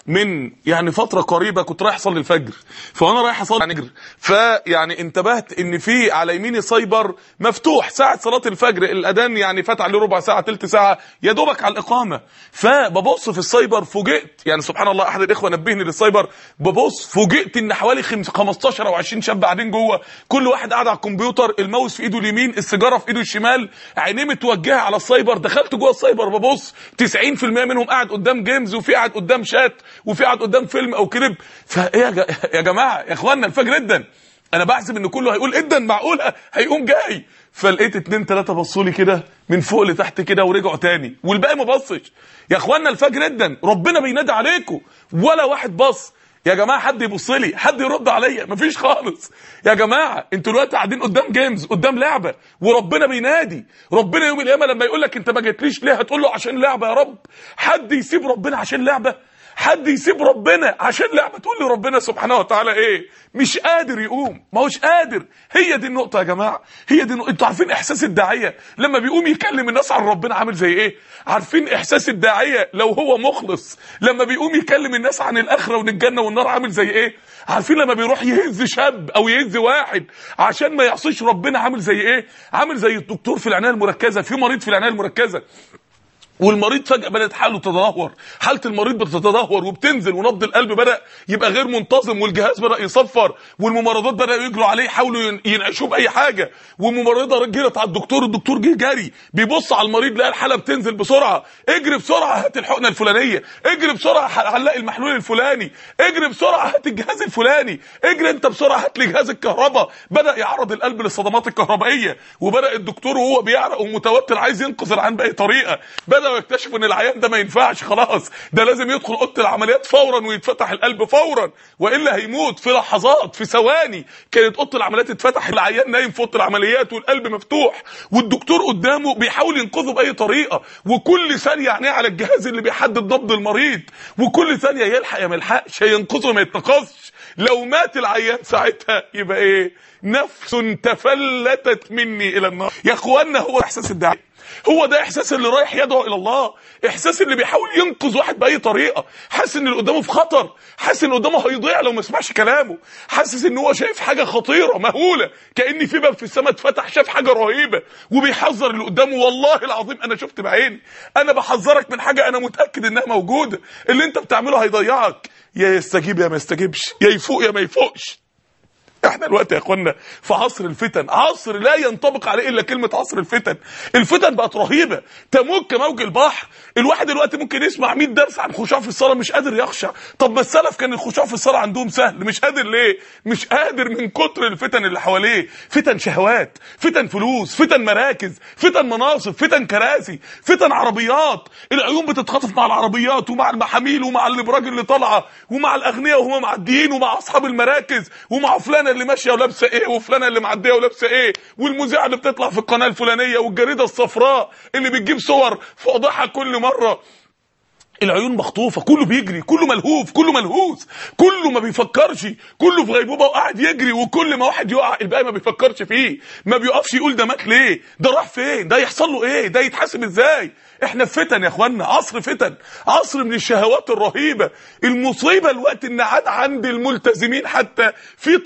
من يعني فتره قريبه كنت رايح اصلي الفجر فانا رايح اصلي نجر فيعني انتبهت ان في على يميني سايبر مفتوح ساعه صلاه الفجر الاذان يعني فات عليه ربع ساعه ثلث ساعه يا دوبك على الاقامه فببص في السايبر فوجئت يعني سبحان الله احد الاخوه نبهني للسايبر ببص فوجئت ان حوالي خمس- 15 او 20 شاب قاعدين جوه كل واحد قاعد على الكمبيوتر الماوس في ايده اليمين السيجاره في ايده الشمال عينيه متوجهه على السايبر دخلت جوه السايبر ببص 90% منهم قاعد قدام جيمز وفي قاعد قدام شات وفي قاعد قدام فيلم او كليب فايه يا, ج... يا جماعه يا اخوانا الفجر جدا انا بحسب ان كله هيقول جدا معقوله هيقوم جاي فلقيت اتنين تلاته بصوا لي كده من فوق لتحت كده ورجعوا تاني والباقي ما بصش يا اخوانا الفجر جدا ربنا بينادي عليكم ولا واحد بص يا جماعه حد يبص لي حد يرد عليا مفيش خالص يا جماعه انتوا دلوقتي قاعدين قدام جيمز قدام لعبه وربنا بينادي ربنا يوم القيامه لما يقول لك انت ما جيتليش ليه هتقول له عشان لعبه يا رب حد يسيب ربنا عشان لعبه حد يسيب ربنا عشان لعبه تقول لي ربنا سبحانه وتعالى ايه مش قادر يقوم ما هوش قادر هي دي النقطه يا جماعه هي دي النقطة. انتوا عارفين احساس الداعيه لما بيقوم يكلم الناس عن ربنا عامل زي ايه عارفين احساس الداعيه لو هو مخلص لما بيقوم يكلم الناس عن الاخره وان الجنه والنار عامل زي ايه عارفين لما بيروح يهز شاب او يهز واحد عشان ما يعصيش ربنا عامل زي ايه عامل زي الدكتور في العنايه المركزه في مريض في العنايه المركزه والمريض فجأة بدأت حاله تتدهور حالة المريض بتتدهور وبتنزل ونبض القلب بدأ يبقى غير منتظم والجهاز بدأ يصفر والممرضات بدأوا يجروا عليه يحاولوا ين- ينعشوه بأي حاجة والممرضة جرت على الدكتور الدكتور جه جري بيبص على المريض لقى الحالة بتنزل بسرعة اجري بسرعة هات الحقنة الفلانية اجري بسرعة ح- علق المحلول الفلاني اجري بسرعة هات الجهاز الفلاني اجري انت بسرعة هات لي جهاز الكهرباء بدأ يعرض القلب للصدمات الكهربائية وبدأ الدكتور وهو بيعرق ومتوتر عايز ينقذ العيان بأي طريقة بدأوا يكتشفوا ان العيان ده ما ينفعش خلاص ده لازم يدخل اوضه العمليات فورا ويتفتح القلب فورا والا هيموت في لحظات في ثواني كانت اوضه العمليات اتفتح العيان نايم في اوضه العمليات والقلب مفتوح والدكتور قدامه بيحاول ينقذه باي طريقه وكل ثانيه عينيه على الجهاز اللي بيحدد نبض المريض وكل ثانيه يلحق يا ما يلحقش هينقذه ما يتنقذش لو مات العيان ساعتها يبقى ايه نفس تفلتت مني الى النار يا اخوانا هو احساس الداعيه هو ده احساس اللي رايح يدعو الى الله احساس اللي بيحاول ينقذ واحد باي طريقه حاسس ان اللي قدامه في خطر حاسس ان قدامه هيضيع لو ما سمعش كلامه حاسس ان هو شايف حاجه خطيره مهوله كان في باب في السماء اتفتح شاف حاجه رهيبه وبيحذر اللي قدامه والله العظيم انا شفت بعيني انا بحذرك من حاجه انا متاكد انها موجوده اللي انت بتعمله هيضيعك يا يستجيب يا ما يستجيبش يا يفوق يا ما يفوقش احنا دلوقتي يا اخوانا في عصر الفتن عصر لا ينطبق عليه الا كلمه عصر الفتن الفتن بقت رهيبه تموج كموج البحر الواحد دلوقتي ممكن يسمع 100 درس عن خشوع في الصلاه مش قادر يخشع طب ما السلف كان الخشوع في الصلاه عندهم سهل مش قادر ليه مش قادر من كتر الفتن اللي حواليه فتن شهوات فتن فلوس فتن مراكز فتن مناصب فتن كراسي فتن عربيات العيون بتتخطف مع العربيات ومع المحاميل ومع الابراج اللي طالعه ومع الاغنياء وهم معديين ومع اصحاب المراكز ومع فلانه اللي ماشيه ولابسه ايه وفلانه اللي معديه ولابسه ايه والمذيعه اللي بتطلع في القناه الفلانيه والجريده الصفراء اللي بتجيب صور فضحها كل مره العيون مخطوفه كله بيجري كله ملهوف كله ملهوس كله ما بيفكرش كله في غيبوبه وقاعد يجري وكل ما واحد يقع الباقي ما بيفكرش فيه ما بيقفش يقول ده مات ليه ده راح فين ده يحصل له ايه ده يتحاسب ازاي احنا في فتن يا اخوانا عصر فتن عصر من الشهوات الرهيبه المصيبه الوقت ان عاد عند الملتزمين حتى في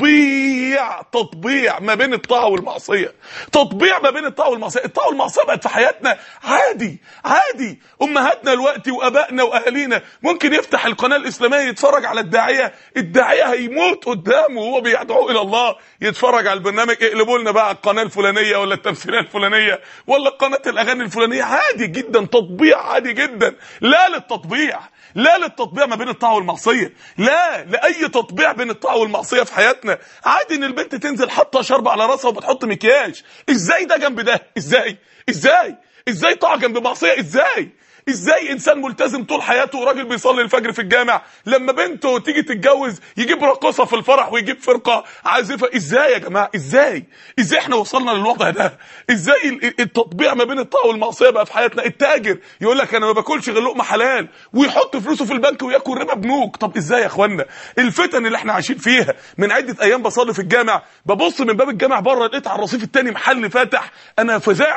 تطبيع تطبيع ما بين الطاعه والمعصيه تطبيع ما بين الطاعه والمعصيه الطاعه والمعصيه بقت في حياتنا عادي عادي امهاتنا الوقت وابائنا واهالينا ممكن يفتح القناه الاسلاميه يتفرج على الداعيه الداعيه هيموت قدامه وهو بيدعو الى الله يتفرج على البرنامج اقلبوا لنا بقى القناه الفلانيه ولا التمثيليه الفلانيه ولا قناه الاغاني الفلانيه عادي جدا تطبيع عادي جدا لا للتطبيع لا للتطبيع ما بين الطاعه والمعصيه لا لاي تطبيع بين الطاعه والمعصيه في حياتنا عادي ان البنت تنزل حاطه شرب على راسها وبتحط مكياج ازاي ده جنب ده ازاي ازاي ازاي طاعه جنب معصيه ازاي ازاي انسان ملتزم طول حياته وراجل بيصلي الفجر في الجامع لما بنته تيجي تتجوز يجيب راقصه في الفرح ويجيب فرقه عازفه ازاي يا جماعه ازاي ازاي احنا وصلنا للوضع ده ازاي ال- التطبيع ما بين الطاعه والمعصيه بقى في حياتنا التاجر يقول لك انا ما باكلش غير لقمه حلال ويحط فلوسه في البنك وياكل ربا بنوك طب ازاي يا اخوانا الفتن اللي احنا عايشين فيها من عده ايام بصلي في الجامع ببص من باب الجامع بره لقيت على الرصيف التاني محل فاتح انا فزعت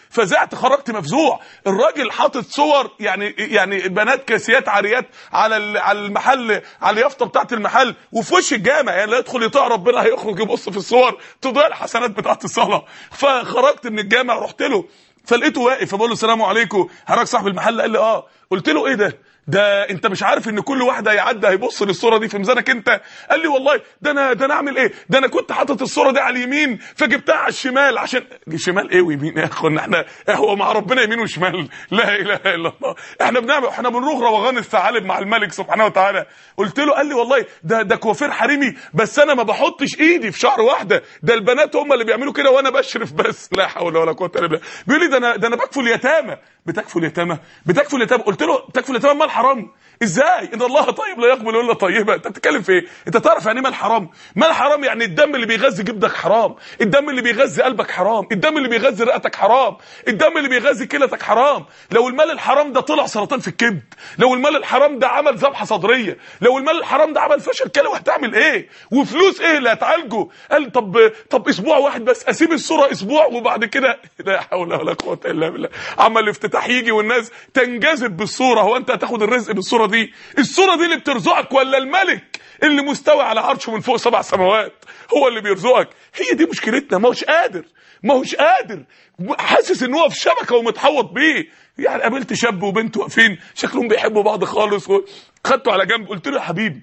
فزعت خرجت مفزوع الراجل حاطط صور يعني يعني بنات كاسيات عاريات على ال- على المحل على اليافطه بتاعه المحل وفي وش الجامع يعني لا يدخل يطيع ربنا هيخرج يبص في الصور تضيع الحسنات بتاعه الصلاه فخرجت من الجامع رحت له فلقيته واقف فبقول له السلام عليكم حضرتك صاحب المحل قال لي اه قلت له ايه ده ده انت مش عارف ان كل واحد هيعدي هيبص للصوره دي في ميزانك انت قال لي والله ده انا ده انا اعمل ايه ده انا كنت حاطط الصوره دي على اليمين فجبتها على الشمال عشان شمال ايه ويمين يا اخوانا احنا هو مع ربنا يمين وشمال لا اله الا الله احنا بنعمل احنا بنروح روغان الثعالب مع الملك سبحانه وتعالى قلت له قال لي والله ده ده كوافير حريمي بس انا ما بحطش ايدي في شعر واحده ده البنات هم اللي بيعملوا كده وانا بشرف بس لا حول ولا قوه الا بالله بيقول لي ده انا ده انا بكفل يتامى بتكفل يتامى بتكفل يتامى قلت له بتكفل يتامى مال حرام ازاي ان الله طيب لا يقبل الا طيبه انت بتتكلم في ايه انت تعرف يعني ايه مال حرام مال حرام يعني الدم اللي بيغذي جبدك حرام الدم اللي بيغذي قلبك حرام الدم اللي بيغذي رئتك حرام الدم اللي بيغذي كلتك حرام لو المال الحرام ده طلع سرطان في الكبد لو المال الحرام ده عمل ذبحه صدريه لو المال الحرام ده عمل فشل كلوي هتعمل ايه وفلوس ايه اللي هتعالجه قال طب طب اسبوع واحد بس اسيب الصوره اسبوع وبعد كده لا حول ولا قوه الا بالله عمل الافتتاح يجي والناس تنجذب بالصوره هو انت هتاخد الرزق بالصوره دي الصوره دي اللي بترزقك ولا الملك اللي مستوي على عرشه من فوق سبع سماوات هو اللي بيرزقك هي دي مشكلتنا ما هوش قادر ما هوش قادر حاسس ان هو في شبكه ومتحوط بيه يعني قابلت شاب وبنت واقفين شكلهم بيحبوا بعض خالص خدته على جنب قلت له يا حبيبي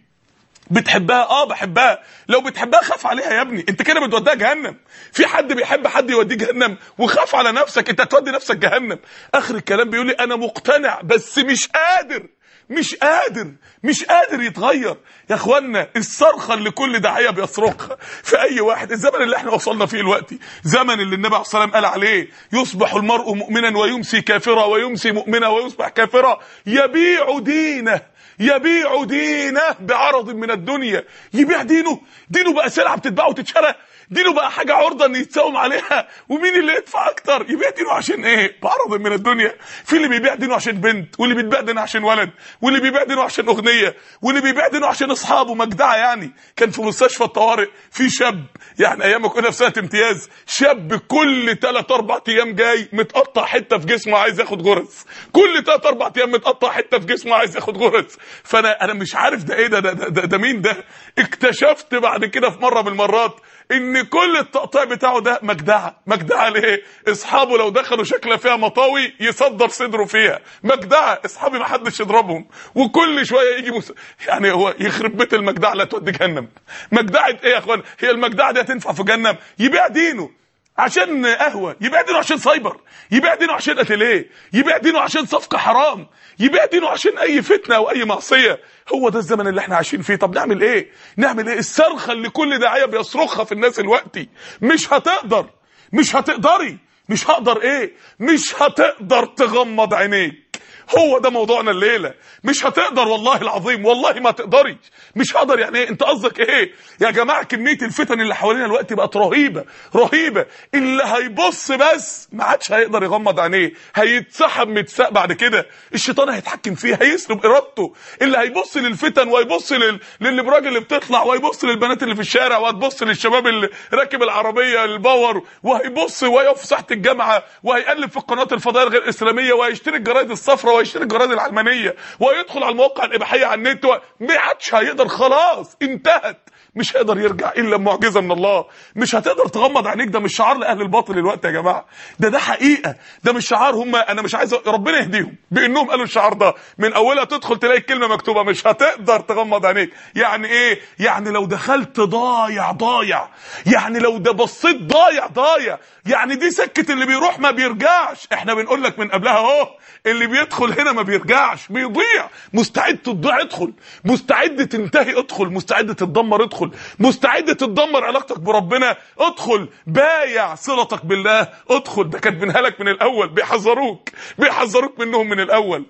بتحبها اه بحبها لو بتحبها خاف عليها يا ابني انت كده بتوديها جهنم في حد بيحب حد يوديه جهنم وخاف على نفسك انت هتودي نفسك جهنم اخر الكلام بيقول لي انا مقتنع بس مش قادر مش قادر مش قادر يتغير يا اخوانا الصرخه اللي كل داعيه بيصرخها في اي واحد الزمن اللي احنا وصلنا فيه دلوقتي زمن اللي النبي عليه الصلاه والسلام قال عليه يصبح المرء مؤمنا ويمسي كافرا ويمسي مؤمنا ويصبح كافرا يبيع دينه يبيع دينه بعرض من الدنيا يبيع دينه دينه بقى سلعه بتتباع وتتشرى دينه بقى حاجه عرضه ان يتساوم عليها ومين اللي يدفع اكتر يبيع دينه عشان ايه بعرض من الدنيا في اللي بيبيع دينه عشان بنت واللي بيبيع دينه عشان ولد واللي بيبيع دينه عشان اغنيه واللي بيبيع دينه عشان اصحابه مجدعه يعني كان في مستشفى الطوارئ في شاب يعني ايام ما كنا في سنه امتياز شاب كل 3 4 ايام جاي متقطع حته في جسمه عايز ياخد غرز كل 3 4 ايام متقطع حته في جسمه عايز ياخد غرز فانا انا مش عارف ده ايه ده ده, ده, ده, ده مين ده اكتشفت بعد كده في مره من المرات ان كل التقطيع بتاعه ده مجدعه مجدعه ليه اصحابه لو دخلوا شكله فيها مطاوي يصدر صدره فيها مجدعه اصحابي ما حدش يضربهم وكل شويه يجي مس... يعني هو يخرب بيت المجدعه لا تودي جهنم مجدعه ايه يا اخوان هي المجدعه دي هتنفع في جهنم يبيع دينه عشان قهوه يبيع دينه عشان سايبر يبيع دينه عشان اتيليه يبيع دينه عشان صفقه حرام يبيع دينه عشان اي فتنه او اي معصيه هو ده الزمن اللي احنا عايشين فيه طب نعمل ايه نعمل ايه الصرخه اللي كل داعيه بيصرخها في الناس دلوقتي مش هتقدر مش هتقدري مش هقدر ايه مش هتقدر تغمض عينيك هو ده موضوعنا الليله مش هتقدر والله العظيم والله ما تقدري مش هقدر يعني ايه انت قصدك ايه يا جماعه كميه الفتن اللي حوالينا دلوقتي بقت رهيبه رهيبه اللي هيبص بس ما عادش هيقدر يغمض عينيه هيتسحب متساق بعد كده الشيطان هيتحكم فيه هيسلب ارادته اللي هيبص للفتن وهيبص لل... للابراج اللي بتطلع وهيبص للبنات اللي في الشارع وهتبص للشباب اللي راكب العربيه الباور وهيبص وهيقف في ساحه الجامعه وهيقلب في القنوات الفضائيه الغير اسلاميه وهيشتري الجرايد الصفراء وهيشتري الجرايد العلمانيه ويدخل على المواقع الاباحيه على النت و... ما عادش هيقدر خلاص انتهت مش هيقدر يرجع الا بمعجزه من الله مش هتقدر تغمض عينيك ده مش شعار لاهل الباطل دلوقتي يا جماعه ده ده حقيقه ده مش شعار هم انا مش عايز ربنا يهديهم بانهم قالوا الشعار ده من اولها تدخل تلاقي الكلمه مكتوبه مش هتقدر تغمض عينيك يعني ايه يعني لو دخلت ضايع ضايع يعني لو ده بصيت ضايع ضايع يعني دي سكه اللي بيروح ما بيرجعش احنا بنقول لك من قبلها اهو اللي بيدخل هنا ما بيرجعش بيضيع مستعد تضيع ادخل مستعد تنتهي ادخل مستعد تتدمر ادخل مستعد تتدمر علاقتك بربنا ادخل بايع صلتك بالله ادخل ده كاتبينها لك من الاول بيحذروك بيحذروك منهم من الاول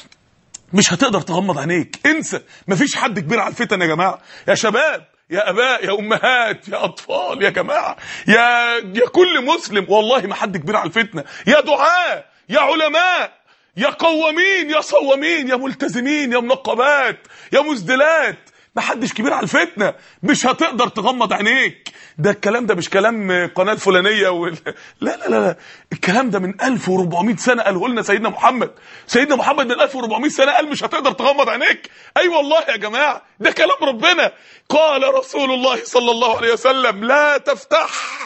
مش هتقدر تغمض عينيك انسى مفيش حد كبير على الفتن يا جماعه يا شباب يا اباء يا امهات يا اطفال يا جماعه يا يا كل مسلم والله ما حد كبير على الفتنه يا دعاء يا علماء يا قوامين يا صوامين يا ملتزمين يا منقبات يا مزدلات محدش كبير على الفتنه مش هتقدر تغمض عينيك ده الكلام ده مش كلام قناه الفلانيه وال... لا لا لا لا الكلام ده من 1400 سنه قاله لنا سيدنا محمد سيدنا محمد من 1400 سنه قال مش هتقدر تغمض عينيك اي أيوة والله يا جماعه ده كلام ربنا قال رسول الله صلى الله عليه وسلم لا تفتح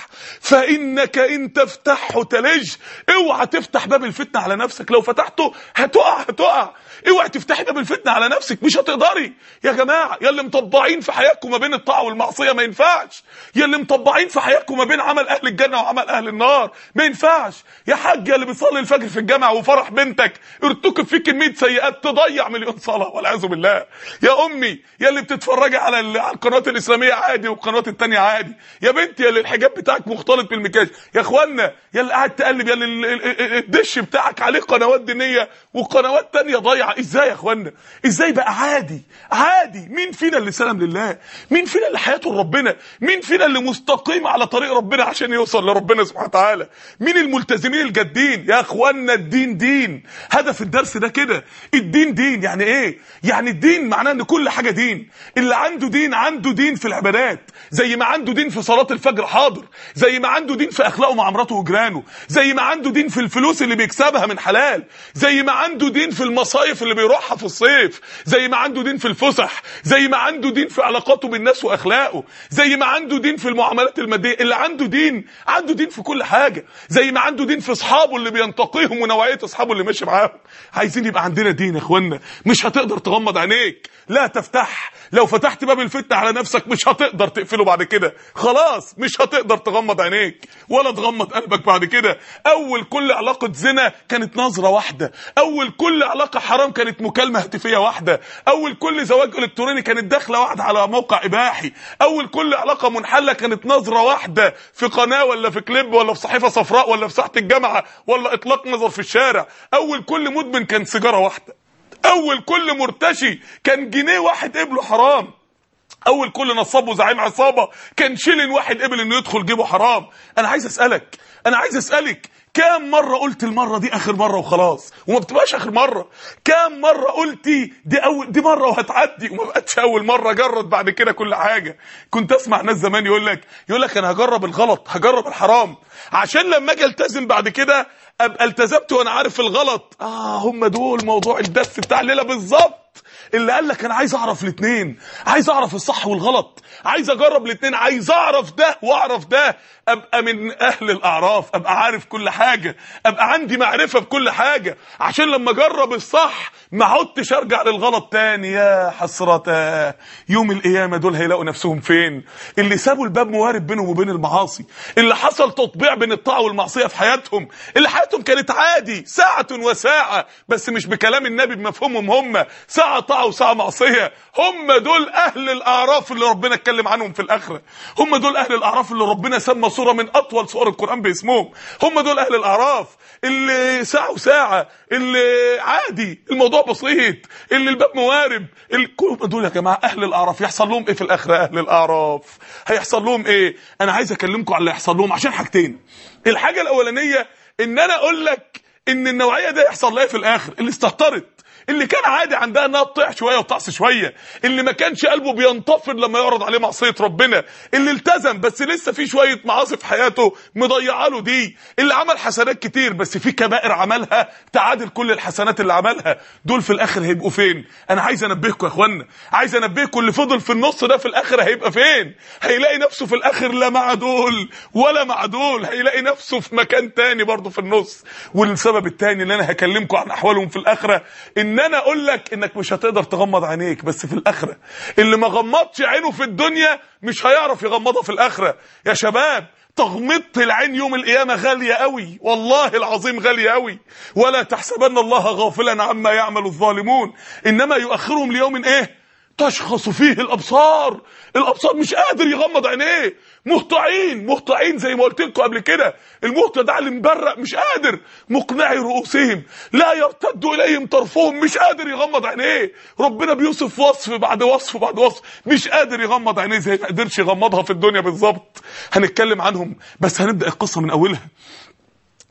فانك ان تفتحه تلج اوعى تفتح باب الفتنه على نفسك لو فتحته هتقع هتقع اوعى تفتحي باب الفتنه على نفسك مش هتقدري يا جماعه يا اللي مطبعين في حياتكم ما بين الطاعه والمعصيه ما ينفعش يا اللي مطبعين في حياتكم ما بين عمل اهل الجنه وعمل اهل النار ما ينفعش يا حاج يا اللي بيصلي الفجر في الجامعه وفرح بنتك ارتكب فيك كميه سيئات تضيع مليون صلاه والعياذ بالله يا امي يا اللي بتتفرجي على القنوات الاسلاميه عادي والقنوات التانية عادي يا بنتي يا اللي الحجاب بتاعك مختلط بالمكياج يا اخوانا يا اللي قاعد تقلب يا اللي الدش بتاعك عليه قنوات دينيه وقنوات تانية ضايعه ازاي يا اخوانا ازاي بقى عادي عادي مين فينا اللي سلم لله مين فينا اللي حياته لربنا مين فينا اللي مستقيم على طريق ربنا عشان يوصل لربنا سبحانه وتعالى مين الملتزمين الجادين يا اخوانا الدين دين هدف الدرس ده كده الدين دين يعني ايه يعني الدين معناه ان كل حاجه دين اللي عنده دين عنده دين في العبادات زي ما عنده دين في صلاه الفجر حاضر زي ما عنده دين في اخلاقه مع مراته وجيرانه زي ما عنده دين في الفلوس اللي بيكسبها من حلال زي ما عنده دين في المصايف اللي بيروحها في الصيف زي ما عنده دين في الفسح زي ما عنده دين في علاقاته بالناس واخلاقه زي ما عنده دين في المعاملات الماديه اللي عنده دين عنده دين في كل حاجه زي ما عنده دين في اصحابه اللي بينتقيهم ونوعيه اصحابه اللي ماشي معاهم عايزين يبقى عندنا دين يا اخوانا مش هتقدر تغمض عينيك لا تفتح لو فتحت باب الفتنه على نفسك مش هتقدر تقفله بعد كده خلاص مش هتقدر تغمض عينيك ولا تغمض قلبك بعد كده اول كل علاقه زنا كانت نظره واحده اول كل علاقه حرام كانت مكالمه هاتفيه واحده اول كل زواج الكتروني كانت داخله واحده على موقع اباحي اول كل علاقه منحله كانت نظره واحده في قناه ولا في كليب ولا في صحيفه صفراء ولا في ساحه الجامعه ولا اطلاق نظر في الشارع اول كل مدمن كان سيجاره واحده اول كل مرتشي كان جنيه واحد قبله حرام اول كل نصاب وزعيم عصابه كان شيلن واحد قبل انه يدخل جيبه حرام انا عايز اسالك انا عايز اسالك كام مرة قلت المرة دي آخر مرة وخلاص وما بتبقاش آخر مرة كام مرة قلتي دي أول دي مرة وهتعدي وما بقتش أول مرة جرد بعد كده كل حاجة كنت أسمع ناس زمان يقول لك يقول لك أنا هجرب الغلط هجرب الحرام عشان لما أجي ألتزم بعد كده أبقى التزمت وأنا عارف الغلط آه هم دول موضوع الدس بتاع الليلة بالظبط اللي قال لك انا عايز اعرف الاثنين عايز اعرف الصح والغلط عايز اجرب الاثنين عايز اعرف ده واعرف ده ابقى من اهل الاعراف ابقى عارف كل حاجه ابقى عندي معرفه بكل حاجه عشان لما اجرب الصح ما عدتش ارجع للغلط تاني يا حسرة يوم القيامه دول هيلاقوا نفسهم فين اللي سابوا الباب موارب بينهم وبين المعاصي اللي حصل تطبيع بين الطاعه والمعصيه في حياتهم اللي حياتهم كانت عادي ساعه وساعه بس مش بكلام النبي بمفهومهم هم ساعه طاعه وساعه معصيه هم دول اهل الاعراف اللي ربنا اتكلم عنهم في الاخره هم دول اهل الاعراف اللي ربنا سمى صوره من اطول صور القران باسمهم هم دول اهل الاعراف اللي ساعه وساعه اللي عادي الموضوع بسيط اللي الباب موارب كلهم دول يا جماعه اهل الاعراف يحصل لهم ايه في الاخره اهل الاعراف هيحصل لهم ايه انا عايز اكلمكم على اللي هيحصل لهم عشان حاجتين الحاجه الاولانيه ان انا اقول لك ان النوعيه دي يحصل لها في الاخر اللي استهترت اللي كان عادي عندها انها تطيع شويه وتعصي شويه اللي ما كانش قلبه بينتفض لما يعرض عليه معصيه ربنا اللي التزم بس لسه في شويه معاصي في حياته مضيعه له دي اللي عمل حسنات كتير بس في كبائر عملها تعادل كل الحسنات اللي عملها دول في الاخر هيبقوا فين انا عايز انبهكم يا اخوانا عايز انبهكم اللي فضل في النص ده في الاخر هيبقى فين هيلاقي نفسه في الاخر لا مع دول ولا مع دول هيلاقي نفسه في مكان تاني برضه في النص والسبب التاني اللي انا هكلمكم عن احوالهم في الاخره ان انا اقول لك انك مش هتقدر تغمض عينيك بس في الاخره اللي ما غمضش عينه في الدنيا مش هيعرف يغمضها في الاخره يا شباب تغمضة العين يوم القيامة غالية قوي والله العظيم غالية قوي ولا تحسبن الله غافلا عما يعمل الظالمون انما يؤخرهم ليوم ايه تشخص فيه الابصار الابصار مش قادر يغمض عينيه مهطعين مهطعين زي ما قلت لكم قبل كده المهطع ده اللي مبرق مش قادر مقنعي رؤوسهم لا يرتد اليهم طرفهم مش قادر يغمض عينيه ربنا بيوصف وصف بعد وصف بعد وصف مش قادر يغمض عينيه زي ما قدرش يغمضها في الدنيا بالظبط هنتكلم عنهم بس هنبدا القصه من اولها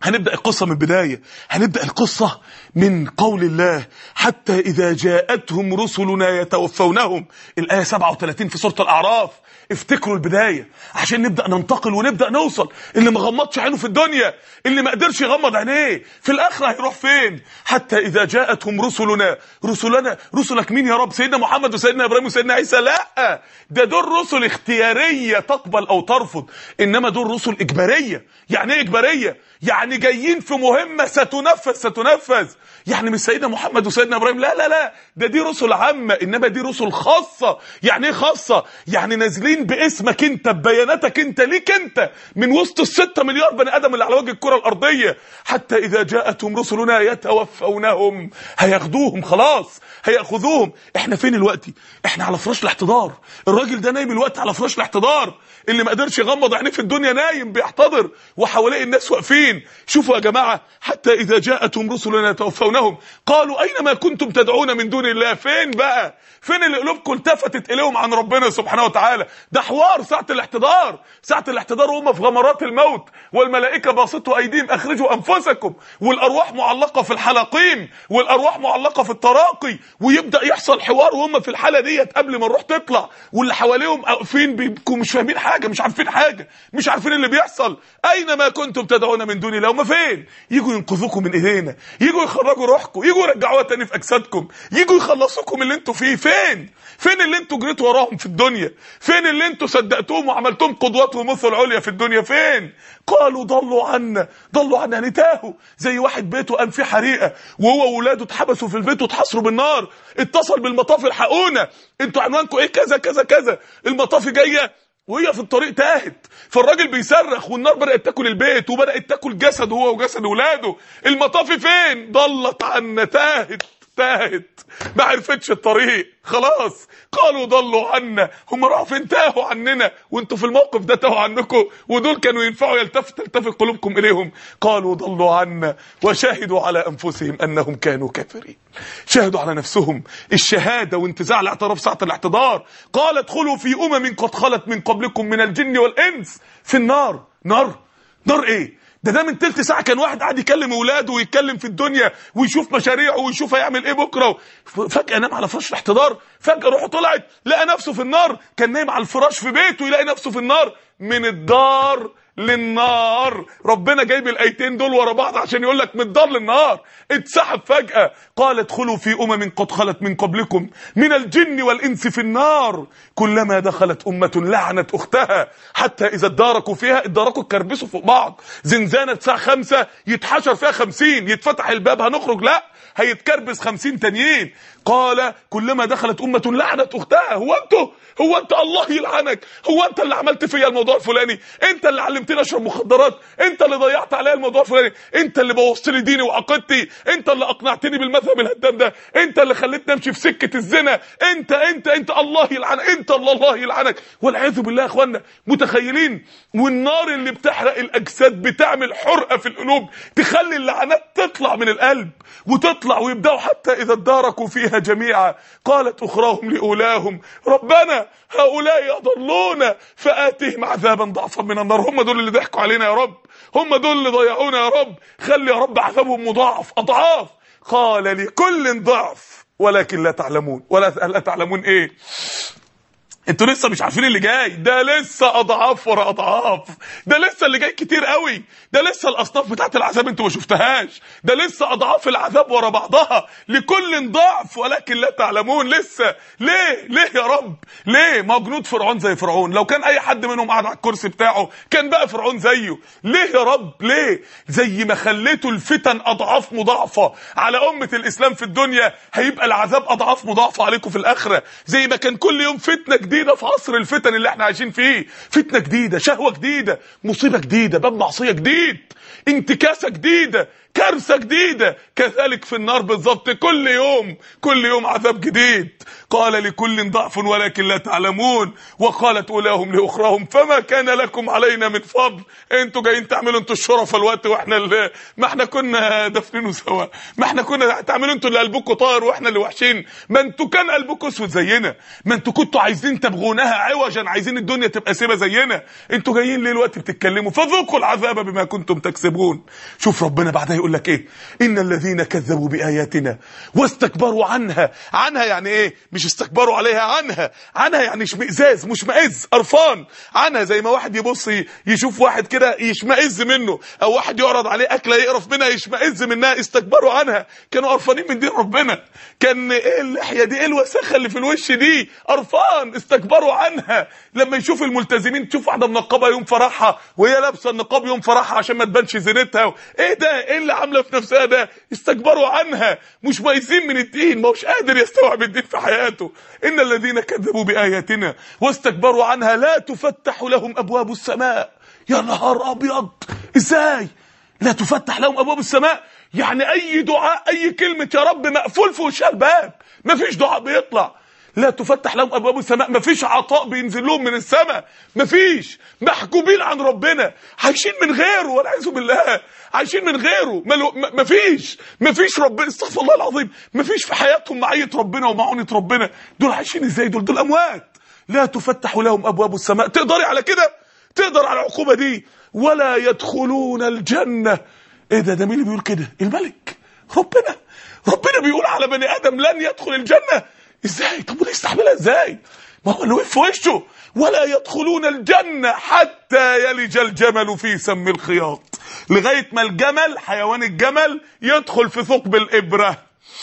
هنبدأ القصة من البداية هنبدأ القصة من قول الله حتى إذا جاءتهم رسلنا يتوفونهم الآية 37 في سورة الأعراف افتكروا البداية عشان نبدأ ننتقل ونبدأ نوصل اللي ما غمضش عينه في الدنيا اللي ما قدرش يغمض عينيه في الآخرة هيروح فين حتى إذا جاءتهم رسلنا رسلنا رسلك مين يا رب سيدنا محمد وسيدنا إبراهيم وسيدنا عيسى لا ده دول رسل اختيارية تقبل أو ترفض إنما دول رسل إجبارية يعني إيه إجبارية يعني جايين في مهمة ستنفذ ستنفذ يعني مش سيدنا محمد وسيدنا ابراهيم لا لا لا ده دي رسل عامة انما دي رسل خاصة يعني ايه خاصة يعني نازلين باسمك انت ببياناتك انت ليك انت من وسط الستة مليار بني ادم اللي على وجه الكرة الارضية حتى اذا جاءتهم رسلنا يتوفونهم هياخدوهم خلاص هياخذوهم احنا فين الوقت احنا على فراش الاحتضار الراجل ده نايم الوقت على فراش الاحتضار اللي ما قدرش يغمض عينيه في الدنيا نايم بيحتضر وحواليه الناس واقفين شوفوا يا جماعة حتى اذا جاءتهم رسلنا يتوفونهم قالوا اين ما كنتم تدعون من دون الله فين بقى فين اللي قلوبكم التفتت اليهم عن ربنا سبحانه وتعالى ده حوار ساعة الاحتضار ساعة الاحتضار وهم في غمرات الموت والملائكة باسطوا ايديهم اخرجوا انفسكم والارواح معلقة في الحلقيم والارواح معلقة في التراقي ويبدأ يحصل حوار وهم في الحالة ديت قبل ما الروح تطلع واللي حواليهم واقفين بيبقوا مش فاهمين حاجة مش عارفين حاجة مش عارفين اللي بيحصل اين ما كنتم تدعون من دون الله هم فين يجوا ينقذوكم من ايدينا يجوا يخرجوا روحكم يجوا يرجعوها تاني في اجسادكم يجوا يخلصوكم اللي انتوا فيه فين فين اللي انتوا جريتوا وراهم في الدنيا فين اللي انتوا صدقتوهم وعملتوهم قدوات ومثل عليا في الدنيا فين قالوا ضلوا عنا ضلوا عنا يعني تاهوا زي واحد بيته قام فيه حريقه وهو واولاده اتحبسوا في البيت واتحصروا بالنار اتصل بالمطاف الحقونا انتوا عنوانكم ايه كذا كذا كذا المطاف جايه وهي في الطريق تاهت فالراجل بيصرخ والنار بدات تاكل البيت وبدات تاكل جسده هو وجسد اولاده المطاف فين ضلت عنا تاهت تاهت ما عرفتش الطريق خلاص قالوا ضلوا عنا هم راحوا فين تاهوا عننا وانتوا في الموقف ده تاهوا عنكم ودول كانوا ينفعوا يلتفت تلتفت قلوبكم اليهم قالوا ضلوا عنا وشاهدوا على انفسهم انهم كانوا كافرين شاهدوا على نفسهم الشهاده وانتزاع الاعتراف ساعه الاحتضار قال ادخلوا في امم قد خلت من قبلكم من الجن والانس في النار نار نار ايه ده ده من تلت ساعه كان واحد قاعد يكلم اولاده ويتكلم في الدنيا ويشوف مشاريعه ويشوف هيعمل ايه بكره فجاه نام على فراش الاحتضار فجاه روحه طلعت لقى نفسه في النار كان نايم على الفراش في بيته يلاقي نفسه في النار من الدار للنار ربنا جايب الايتين دول ورا بعض عشان يقول لك من الدار للنار اتسحب فجاه قال ادخلوا في امم قد خلت من قبلكم من الجن والانس في النار كلما دخلت امه لعنت اختها حتى اذا اداركوا فيها اداركوا اتكربسوا فوق بعض زنزانه الساعه 5 يتحشر فيها 50 يتفتح الباب هنخرج لا هيتكربس 50 تانيين قال كلما دخلت امه لعنت اختها هو انتوا هو انت الله يلعنك هو انت اللي عملت فيا الموضوع الفلاني انت اللي علمتني اشرب مخدرات انت اللي ضيعت عليا الموضوع الفلاني انت اللي بوظت لي ديني وعقيدتي انت اللي اقنعتني بالمذهب الهدام ده انت اللي خليتني امشي في سكه الزنا انت انت انت الله يلعنك انت الله الله يلعنك والعياذ بالله يا اخوانا متخيلين والنار اللي بتحرق الاجساد بتعمل حرقه في القلوب تخلي اللعنات تطلع من القلب وتطلع ويبداوا حتى اذا اداركوا فيها جميعا قالت اخراهم لاولاهم ربنا هؤلاء يضلونا فاتهم عذابا ضعفا من النار هم دول اللي ضحكوا علينا يا رب هم دول اللي ضيعونا يا رب خلي يا رب عذابهم مضاعف اضعاف قال لكل ضعف ولكن لا تعلمون ولا لا تعلمون ايه انتوا لسه مش عارفين اللي جاي ده لسه اضعاف ورا اضعاف ده لسه اللي جاي كتير قوي ده لسه الاصناف بتاعت العذاب انتوا ما شفتهاش ده لسه اضعاف العذاب ورا بعضها لكل ضعف ولكن لا تعلمون لسه ليه ليه يا رب ليه ما جنود فرعون زي فرعون لو كان اي حد منهم قاعد على الكرسي بتاعه كان بقى فرعون زيه ليه يا رب ليه زي ما خليتوا الفتن اضعاف مضاعفه على امه الاسلام في الدنيا هيبقى العذاب اضعاف مضاعفه عليكم في الاخره زي ما كان كل يوم فتنه جديده في عصر الفتن اللي احنا عايشين فيه فتنه جديده شهوه جديده مصيبه جديده باب معصيه جديد انتكاسه جديده كارثه جديده كذلك في النار بالظبط كل يوم كل يوم عذاب جديد قال لكل ضعف ولكن لا تعلمون وقالت اولاهم لاخراهم فما كان لكم علينا من فضل انتوا جايين تعملوا انتوا الشرف الوقت واحنا اللي ما احنا كنا دافنينه سوا ما احنا كنا تعملوا انتوا اللي قلبكم طاير واحنا اللي وحشين ما انتوا كان قلبكم اسود زينا ما انتوا كنتوا عايزين تبغونها عوجا عايزين الدنيا تبقى سيبه زينا انتوا جايين ليه الوقت بتتكلموا فذوقوا العذاب بما كنتم تكفرون تكسبون شوف ربنا بعدها يقول لك ايه ان الذين كذبوا باياتنا واستكبروا عنها عنها يعني ايه مش استكبروا عليها عنها عنها يعني اشمئزاز مشمئز قرفان عنها زي ما واحد يبص يشوف واحد كده يشمئز منه او واحد يعرض عليه اكله يقرف منها يشمئز منها استكبروا عنها كانوا قرفانين من دين ربنا كان ايه اللحيه دي ايه الوساخه اللي في الوش دي قرفان استكبروا عنها لما يشوف الملتزمين تشوف واحده منقبه يوم فرحها وهي لابسه النقاب يوم فرحها عشان ما تبانش زينتها ايه ده ايه اللي عامله في نفسها ده استكبروا عنها مش مايزين من الدين ما هوش قادر يستوعب الدين في حياته ان الذين كذبوا باياتنا واستكبروا عنها لا تفتح لهم ابواب السماء يا نهار ابيض ازاي لا تفتح لهم ابواب السماء يعني اي دعاء اي كلمه يا رب مقفول في وشها الباب مفيش دعاء بيطلع لا تفتح لهم ابواب السماء مفيش عطاء بينزل لهم من السماء مفيش محجوبين عن ربنا عايشين من غيره والعياذ بالله عايشين من غيره ملو م- مفيش مفيش ربنا استغفر الله العظيم مفيش في حياتهم معيه ربنا ومعونه ربنا دول عايشين ازاي دول دول اموات لا تفتح لهم ابواب السماء تقدري على كده تقدر على العقوبه دي ولا يدخلون الجنه ايه ده ده مين اللي بيقول كده الملك ربنا ربنا بيقول على بني ادم لن يدخل الجنه ازاي طب وده يستحملها ازاي ما هو اللي وقف في وشه ولا يدخلون الجنه حتى يلج الجمل في سم الخياط لغايه ما الجمل حيوان الجمل يدخل في ثقب الابره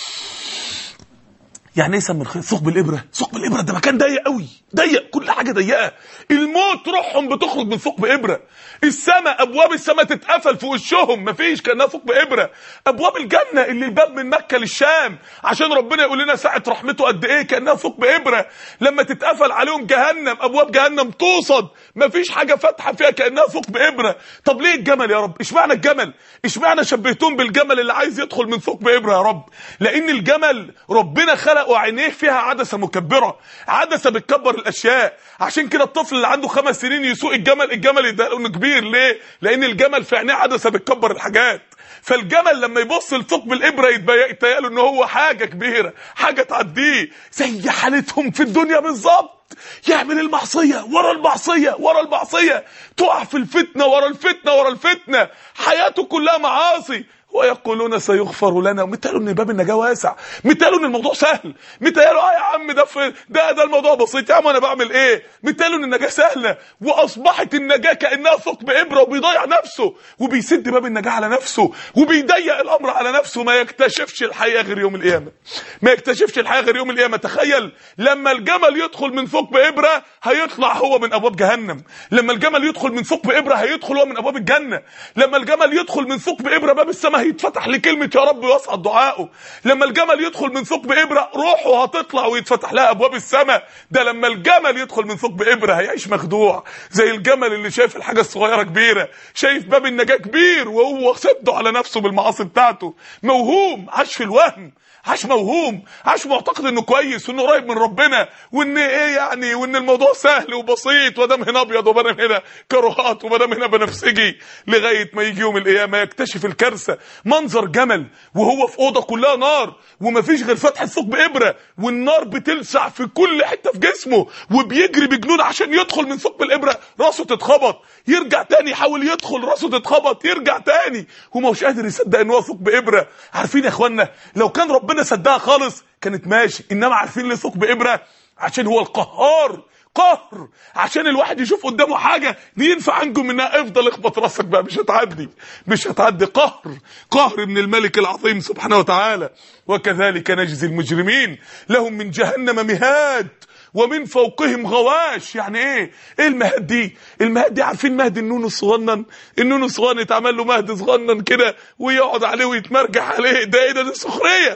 يعني ايه سم الخيط ثقب الابره ثقب الابره ده مكان ضيق قوي ضيق كل حاجه ضيقه الموت روحهم بتخرج من ثقب ابره السماء ابواب السماء تتقفل في وشهم مفيش كانها ثقب ابره ابواب الجنه اللي الباب من مكه للشام عشان ربنا يقول لنا ساعه رحمته قد ايه كانها ثقب ابره لما تتقفل عليهم جهنم ابواب جهنم توصد مفيش حاجه فاتحه فيها كانها ثقب ابره طب ليه الجمل يا رب اشمعنى الجمل اشمعنى شبهتهم بالجمل اللي عايز يدخل من ثقب ابره يا رب لان الجمل ربنا خلق وعينيه فيها عدسه مكبره عدسه بتكبر الاشياء عشان كده الطفل اللي عنده خمس سنين يسوق الجمل الجمل يداله انه كبير ليه لان الجمل في عينيه عدسه بتكبر الحاجات فالجمل لما يبص لثقب الابره يتبيأ له ان هو حاجه كبيره حاجه تعديه زي حالتهم في الدنيا بالظبط يعمل المعصيه ورا المعصيه ورا المعصيه تقع في الفتنه ورا الفتنه ورا الفتنه حياته كلها معاصي ويقولون سيغفر لنا مثالوا ان باب النجاه واسع مثالوا ان الموضوع سهل مثالوا اه يا عم ده في ده ده الموضوع بسيط يا عم انا بعمل ايه مثالوا ان النجاه سهله واصبحت النجاه كانها ثقب ابره وبيضيع نفسه وبيسد باب النجاه على نفسه وبيضيق الامر على نفسه ما يكتشفش الحقيقه غير يوم القيامه ما يكتشفش الحقيقه غير يوم القيامه تخيل لما الجمل يدخل من ثقب ابره هيطلع هو من ابواب جهنم لما الجمل يدخل من ثقب ابره هيدخل هو من ابواب الجنه لما الجمل يدخل من ثقب ابره باب السماء هيتفتح لكلمه يا رب ويصعد دعائه لما الجمل يدخل من ثقب ابره روحه هتطلع ويتفتح لها ابواب السماء ده لما الجمل يدخل من ثقب ابره هيعيش مخدوع زي الجمل اللي شايف الحاجه الصغيره كبيره شايف باب النجاه كبير وهو سده على نفسه بالمعاصي بتاعته موهوم عاش في الوهم عاش موهوم عاش معتقد انه كويس وانه قريب من ربنا وان ايه يعني وان الموضوع سهل وبسيط ودام هنا ابيض ودام هنا كروهات ودام هنا بنفسجي لغايه ما يجي يوم القيامه يكتشف الكارثه منظر جمل وهو في اوضه كلها نار ومفيش غير فتحه ثقب ابره والنار بتلسع في كل حته في جسمه وبيجري بجنون عشان يدخل من ثقب الابره راسه تتخبط يرجع تاني يحاول يدخل راسه تتخبط يرجع تاني وما مش قادر يصدق ان هو ثقب ابره عارفين يا اخوانا لو كان ربنا صدقها خالص كانت ماشي انما عارفين ليه ثقب ابره عشان هو القهار قهر عشان الواحد يشوف قدامه حاجه دي ينفع انجو منها افضل اخبط راسك بقى مش هتعدي مش هتعدي قهر قهر من الملك العظيم سبحانه وتعالى وكذلك نجزي المجرمين لهم من جهنم مهاد ومن فوقهم غواش يعني ايه ايه المهد دي المهد دي عارفين مهد النون الصغنن النون الصغنن يتعمل له مهد صغنن كده ويقعد عليه ويتمرجح عليه ده ايه ده دي سخريه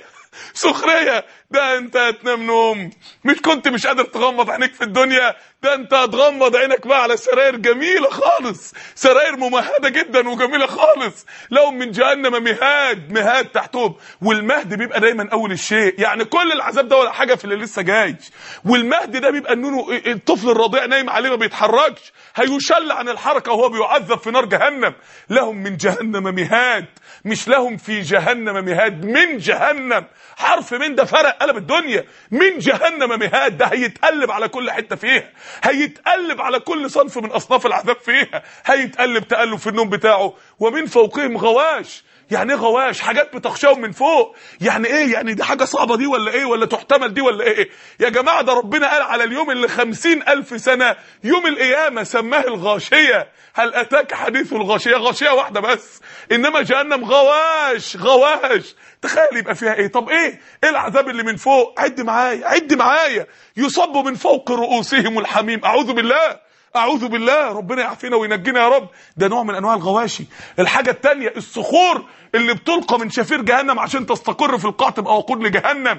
سخريه ده انت هتنام نوم مش كنت مش قادر تغمض عينيك في الدنيا ده انت هتغمض عينك بقى على سراير جميله خالص سراير ممهده جدا وجميله خالص لهم من جهنم مهاد مهاد تحتهم والمهد بيبقى دايما اول الشيء يعني كل العذاب ده ولا حاجه في اللي لسه جاي والمهد ده بيبقى النونو الطفل الرضيع نايم عليه ما بيتحركش هيشل عن الحركه وهو بيعذب في نار جهنم لهم من جهنم مهاد مش لهم في جهنم مهاد من جهنم حرف من ده فرق قلب الدنيا من جهنم مهاد ده هيتقلب على كل حته فيها هيتقلب على كل صنف من اصناف العذاب فيها هيتقلب تقلب في النوم بتاعه ومن فوقهم غواش يعني ايه غواش حاجات بتخشاهم من فوق يعني ايه يعني دي حاجه صعبه دي ولا ايه ولا تحتمل دي ولا ايه يا جماعه ده ربنا قال على اليوم اللي خمسين الف سنه يوم القيامه سماه الغاشيه هل اتاك حديث الغاشيه غاشيه واحده بس انما جهنم غواش غواش تخيل يبقى فيها ايه طب ايه ايه العذاب اللي من فوق عد معايا عد معايا يصب من فوق رؤوسهم الحميم اعوذ بالله اعوذ بالله ربنا يعافينا وينجينا يا رب ده نوع من انواع الغواشي الحاجه الثانيه الصخور اللي بتلقى من شفير جهنم عشان تستقر في القاع تبقى وقود لجهنم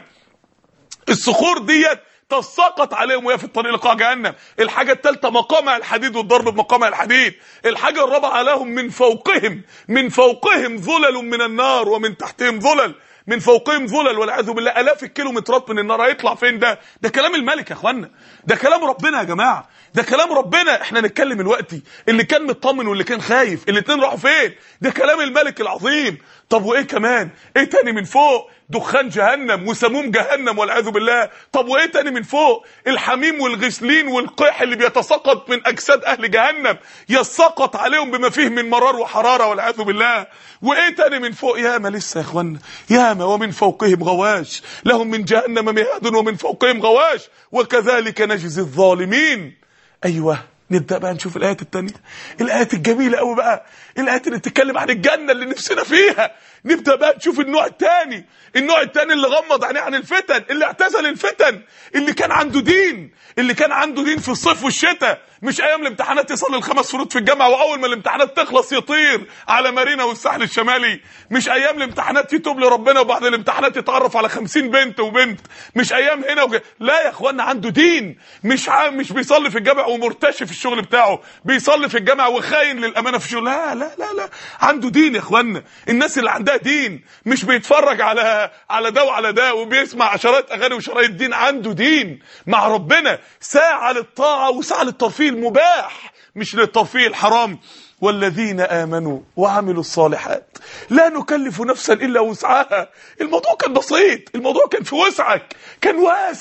الصخور ديت تساقط عليهم وهي في الطريق لقاع جهنم الحاجه الثالثه مقامع الحديد والضرب بمقامع الحديد الحاجه الرابعه لهم من فوقهم من فوقهم ظلل من النار ومن تحتهم ظلل من فوقهم ظلل والعياذ بالله الاف الكيلومترات من النار هيطلع فين ده ده كلام الملك يا اخوانا ده كلام ربنا يا جماعه ده كلام ربنا احنا نتكلم دلوقتي اللي كان مطمن واللي كان خايف الاثنين راحوا فين ده كلام الملك العظيم طب وايه كمان ايه تاني من فوق دخان جهنم وسموم جهنم والعياذ بالله طب وايه تاني من فوق الحميم والغسلين والقيح اللي بيتساقط من اجساد اهل جهنم يسقط عليهم بما فيه من مرار وحراره والعياذ بالله وايه تاني من فوق ياما لسه يا اخوانا ياما ومن فوقهم غواش لهم من جهنم مهاد ومن فوقهم غواش وكذلك نجزي الظالمين ايوه نبدا بقى نشوف الايات التانية الايات الجميله قوي بقى الايات اللي بتتكلم عن الجنه اللي نفسنا فيها نبدا بقى نشوف النوع الثاني النوع الثاني اللي غمض عينيه عن الفتن اللي اعتزل الفتن اللي كان عنده دين اللي كان عنده دين في الصيف والشتاء مش ايام الامتحانات يصلي الخمس فروض في الجامعه واول ما الامتحانات تخلص يطير على مارينا والساحل الشمالي مش ايام الامتحانات يتوب لربنا وبعد الامتحانات يتعرف على خمسين بنت وبنت مش ايام هنا وج... لا يا اخوانا عنده دين مش ع... مش بيصلي في الجامع ومرتشي في الشغل بتاعه بيصلي في الجامع وخاين للامانه في الشغل لا لا لا لا عنده دين يا اخوانا الناس اللي عندها دين مش بيتفرج على على ده وعلى ده وبيسمع عشرات اغاني وشرايط دين عنده دين مع ربنا ساعه للطاعه وساعه للترفيه المباح مش للترفيه الحرام والذين امنوا وعملوا الصالحات لا نكلف نفسا الا وسعها الموضوع كان بسيط الموضوع كان في وسعك كان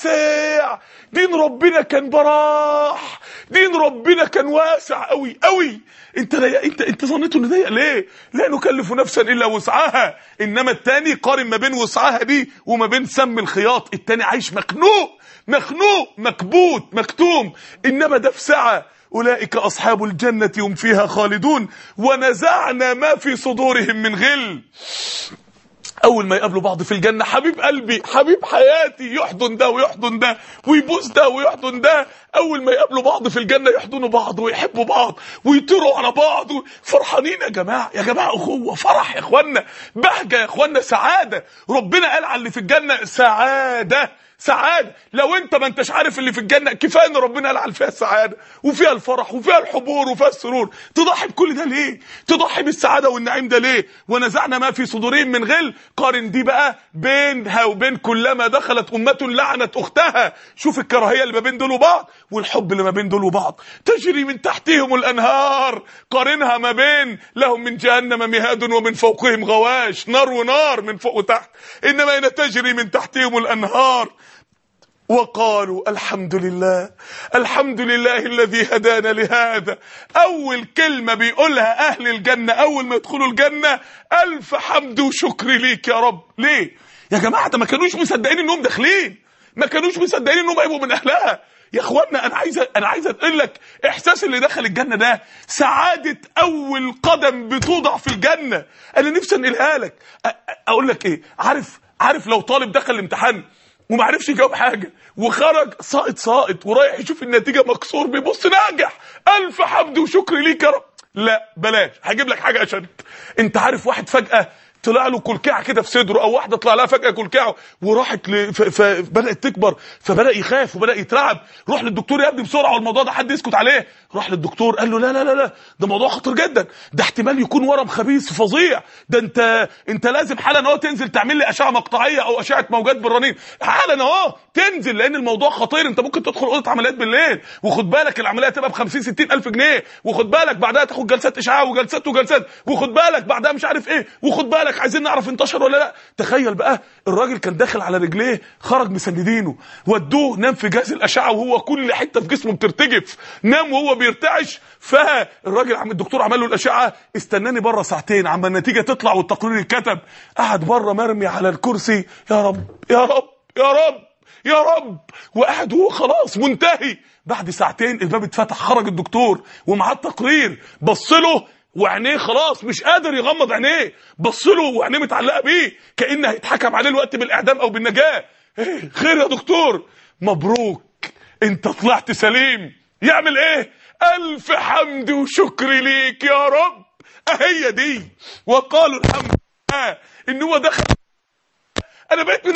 واسع دين ربنا كان براح دين ربنا كان واسع قوي قوي انت لا انت انت ظنيته انه ضيق ليه لا نكلف نفسا الا وسعها انما التاني قارن ما بين وسعها دي وما بين سم الخياط التاني عايش مخنوق مخنوق مكبوت مكتوم انما ده في سعه أولئك أصحاب الجنة هم فيها خالدون ونزعنا ما في صدورهم من غل اول ما يقابلوا بعض في الجنه حبيب قلبي حبيب حياتي يحضن ده ويحضن ده ويبوس ده ويحضن ده اول ما يقابلوا بعض في الجنه يحضنوا بعض ويحبوا بعض ويطيروا على بعض فرحانين يا جماعه يا جماعه اخوه فرح يا اخوانا بهجه يا اخوانا سعاده ربنا قال على اللي في الجنه سعاده سعاده لو انت ما انتش عارف اللي في الجنه كفايه ان ربنا قال على فيها السعاده وفيها الفرح وفيها الحبور وفيها السرور تضحي بكل ده ليه تضحي بالسعاده والنعيم ده ليه ونزعنا ما في صدورهم من غل قارن دي بقى بينها وبين كلما دخلت امه لعنت اختها شوف الكراهيه اللي ما بين دول وبعض والحب اللي ما بين دول وبعض تجري من تحتهم الانهار قارنها ما بين لهم من جهنم مهاد ومن فوقهم غواش نار ونار من فوق وتحت انما هنا تجري من تحتهم الانهار وقالوا الحمد لله الحمد لله الذي هدانا لهذا اول كلمه بيقولها اهل الجنه اول ما يدخلوا الجنه الف حمد وشكر ليك يا رب ليه يا جماعه ده ما كانوش مصدقين انهم داخلين ما كانوش مصدقين انهم هيبقوا من اهلها يا اخوانا انا عايز انا عايز اقول لك احساس اللي دخل الجنه ده سعاده اول قدم بتوضع في الجنه انا نفسي انقلها لك اقول لك ايه عارف عارف لو طالب دخل الامتحان وما عرفش يجاوب حاجه وخرج ساقط ساقط ورايح يشوف النتيجه مكسور بيبص ناجح الف حمد وشكر ليك يا رب لا بلاش هجيب لك حاجه اشد انت عارف واحد فجاه طلع له كلكعه كده في صدره او واحده طلع لها فجاه كلكعه وراحت ل... ف... فبدات تكبر فبدا يخاف وبدا يترعب روح للدكتور يا ابني بسرعه والموضوع ده حد يسكت عليه راح للدكتور قال له لا لا لا لا ده موضوع خطير جدا ده احتمال يكون ورم خبيث فظيع ده انت انت لازم حالا اهو تنزل تعمل لي اشعه مقطعيه او اشعه موجات بالرنين حالا اهو تنزل لان الموضوع خطير انت ممكن تدخل اوضه عمليات بالليل وخد بالك العمليه هتبقى ب 50 60 الف جنيه وخد بالك بعدها تاخد جلسات اشعاع وجلسات وجلسات وخد بالك بعدها مش عارف ايه وخد بالك لك عايزين نعرف انتشر ولا لا تخيل بقى الراجل كان داخل على رجليه خرج مسندينه ودوه نام في جهاز الاشعه وهو كل حته في جسمه بترتجف نام وهو بيرتعش فالراجل عم الدكتور عمل له الاشعه استناني بره ساعتين عما النتيجه تطلع والتقرير يتكتب قعد بره مرمي على الكرسي يا رب يا رب يا رب يا رب وقعد هو خلاص منتهي بعد ساعتين الباب اتفتح خرج الدكتور ومعاه التقرير بص له وعينيه خلاص مش قادر يغمض عينيه بص له وعينيه متعلقه بيه كان هيتحكم عليه الوقت بالاعدام او بالنجاه ايه خير يا دكتور مبروك انت طلعت سليم يعمل ايه الف حمد وشكر ليك يا رب اهي دي وقالوا الحمد لله ان هو دخل انا بقيت من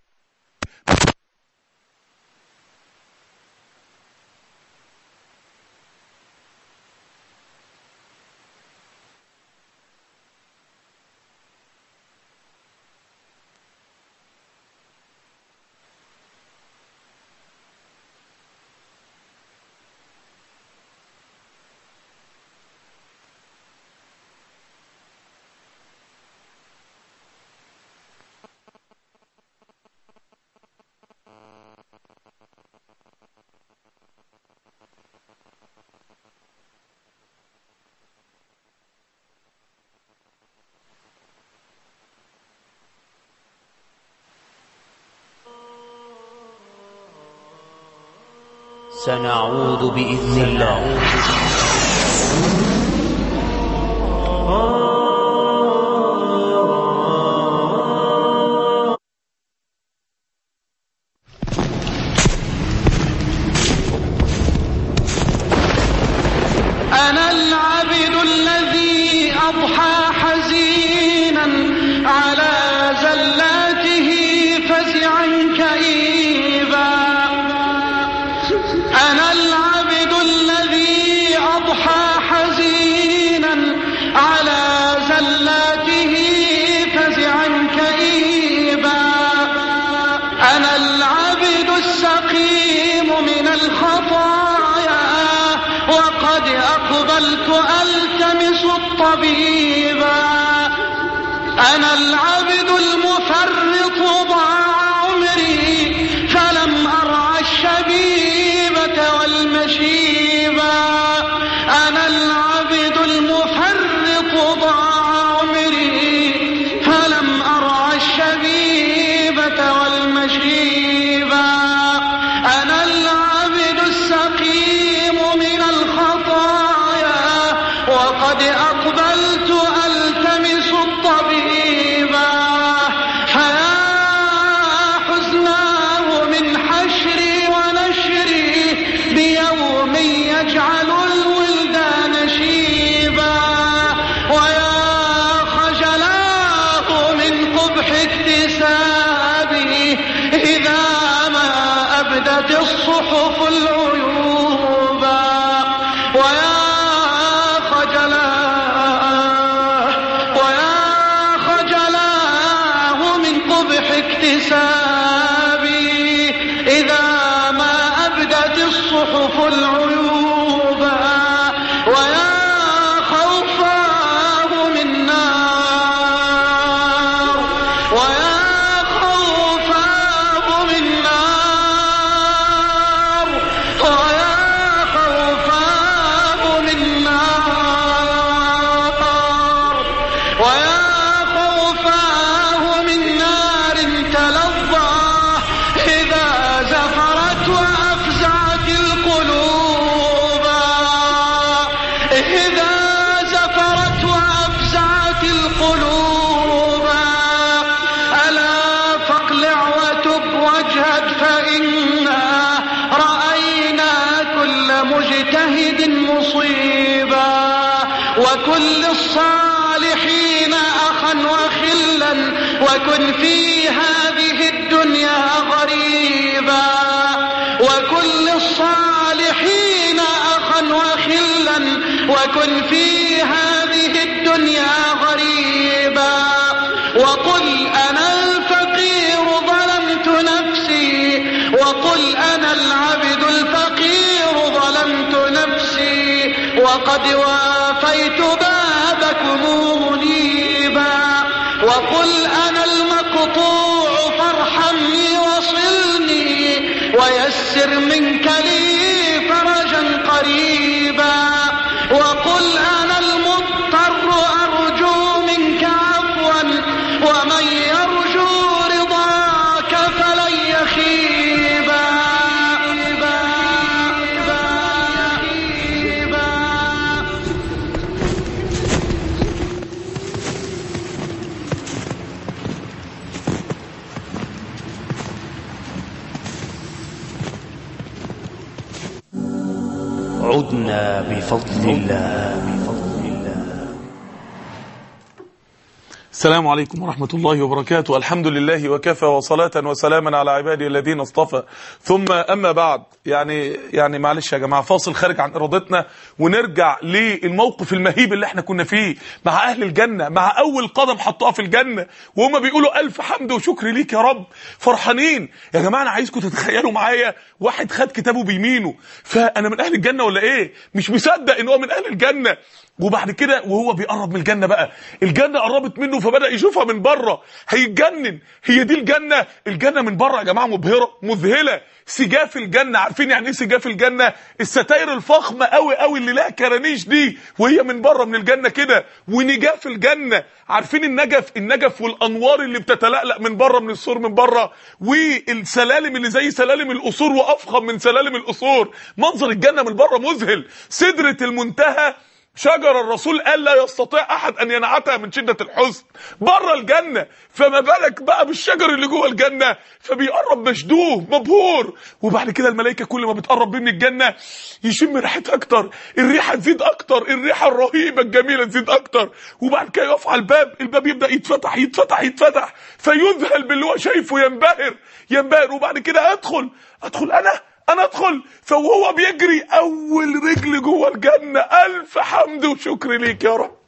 سنعود بإذن الله أنا العبد الذي أضحى حزينا على زلاته فزعا كئيبا أنا العبد الذي أضحى حزينا على زلاته فزعا كئيبا أنا العبد السقيم من الخطايا وقد أقبلت ألتمس الطبيبا أنا العبد المفرط ضاع عمري فلم أرعى الشبيبة والمشيبا أنا العبد المفرط ضاع عمري فلم أرعى الشبيبة والمشيبا أنا العبد السقيم من الخطايا وقد أقبلت ألتمس الطبيبا فيا حزناه من حشري ونشري بيوم يجعل الولدان شيبا ويا خجلاه من قبح اكتسابي إذا ما أبدت الصحف العيوبا ويا خجلاه ويا خجلاه من قبح اكتسابي إذا ما أبدت الصحف العيوبا ويا خوفاه من نار ويا خوفاه من نار ويا خوفاه من نار ويا خوفاه من نار تلظى إذا زفرت وأفزعت القلوب إذا زفرت وأفزعت القلوب ألا فاقلع وتب واجهد فإنا رأينا كل مجتهد مصيبا وكل الصالحين أخا وخلا وكن في هذه الدنيا غريبا وكل الصالحين أخا وخلا وكن في هذه الدنيا غريبا وقل أنا الفقير ظلمت نفسي وقل أنا العبد الفقير ظلمت نفسي وقد وافيت بابكم منيبا وقل أنا المقطوع فارحمني وصلني ويسر منك لي فرجا قريبا وقل أنا المضطر أرجو منك عفوا ومن يرجو رضاك فلن يخيبا عدنا بفضل الله بفضل الله السلام عليكم ورحمة الله وبركاته الحمد لله وكفى وصلاة وسلاما على عبادي الذين اصطفى ثم أما بعد يعني يعني معلش يا جماعة فاصل خارج عن إرادتنا ونرجع للموقف المهيب اللي احنا كنا فيه مع أهل الجنة مع أول قدم حطوها في الجنة وهم بيقولوا ألف حمد وشكر ليك يا رب فرحانين يا جماعة أنا عايزكم تتخيلوا معايا واحد خد كتابه بيمينه فأنا من أهل الجنة ولا إيه مش مصدق إن هو من أهل الجنة وبعد كده وهو بيقرب من الجنة بقى الجنة قربت منه فبدأ يشوفها من بره هيتجنن هي دي الجنة الجنة من بره يا جماعة مبهرة مذهلة سجاف الجنة عارفين يعني ايه سجاف الجنة الستاير الفخمة قوي قوي اللي لها كرانيش دي وهي من بره من الجنة كده ونجاف الجنة عارفين النجف النجف والانوار اللي بتتلألأ من بره من السور من بره والسلالم اللي زي سلالم القصور وافخم من سلالم القصور منظر الجنة من بره مذهل سدرة المنتهى شجر الرسول قال لا يستطيع احد ان ينعتها من شده الحزن بره الجنه فما بالك بقى بالشجر اللي جوه الجنه فبيقرب مشدوه مبهور وبعد كده الملائكه كل ما بتقرب بيه من الجنه يشم ريحتها اكتر الريحه تزيد اكتر الريحه الرهيبه الجميله تزيد اكتر وبعد كده يقف على الباب الباب يبدا يتفتح يتفتح يتفتح فيذهل باللي هو شايفه ينبهر ينبهر وبعد كده ادخل ادخل انا انا ادخل فوهو بيجري اول رجل جوه الجنه الف حمد وشكر ليك يا رب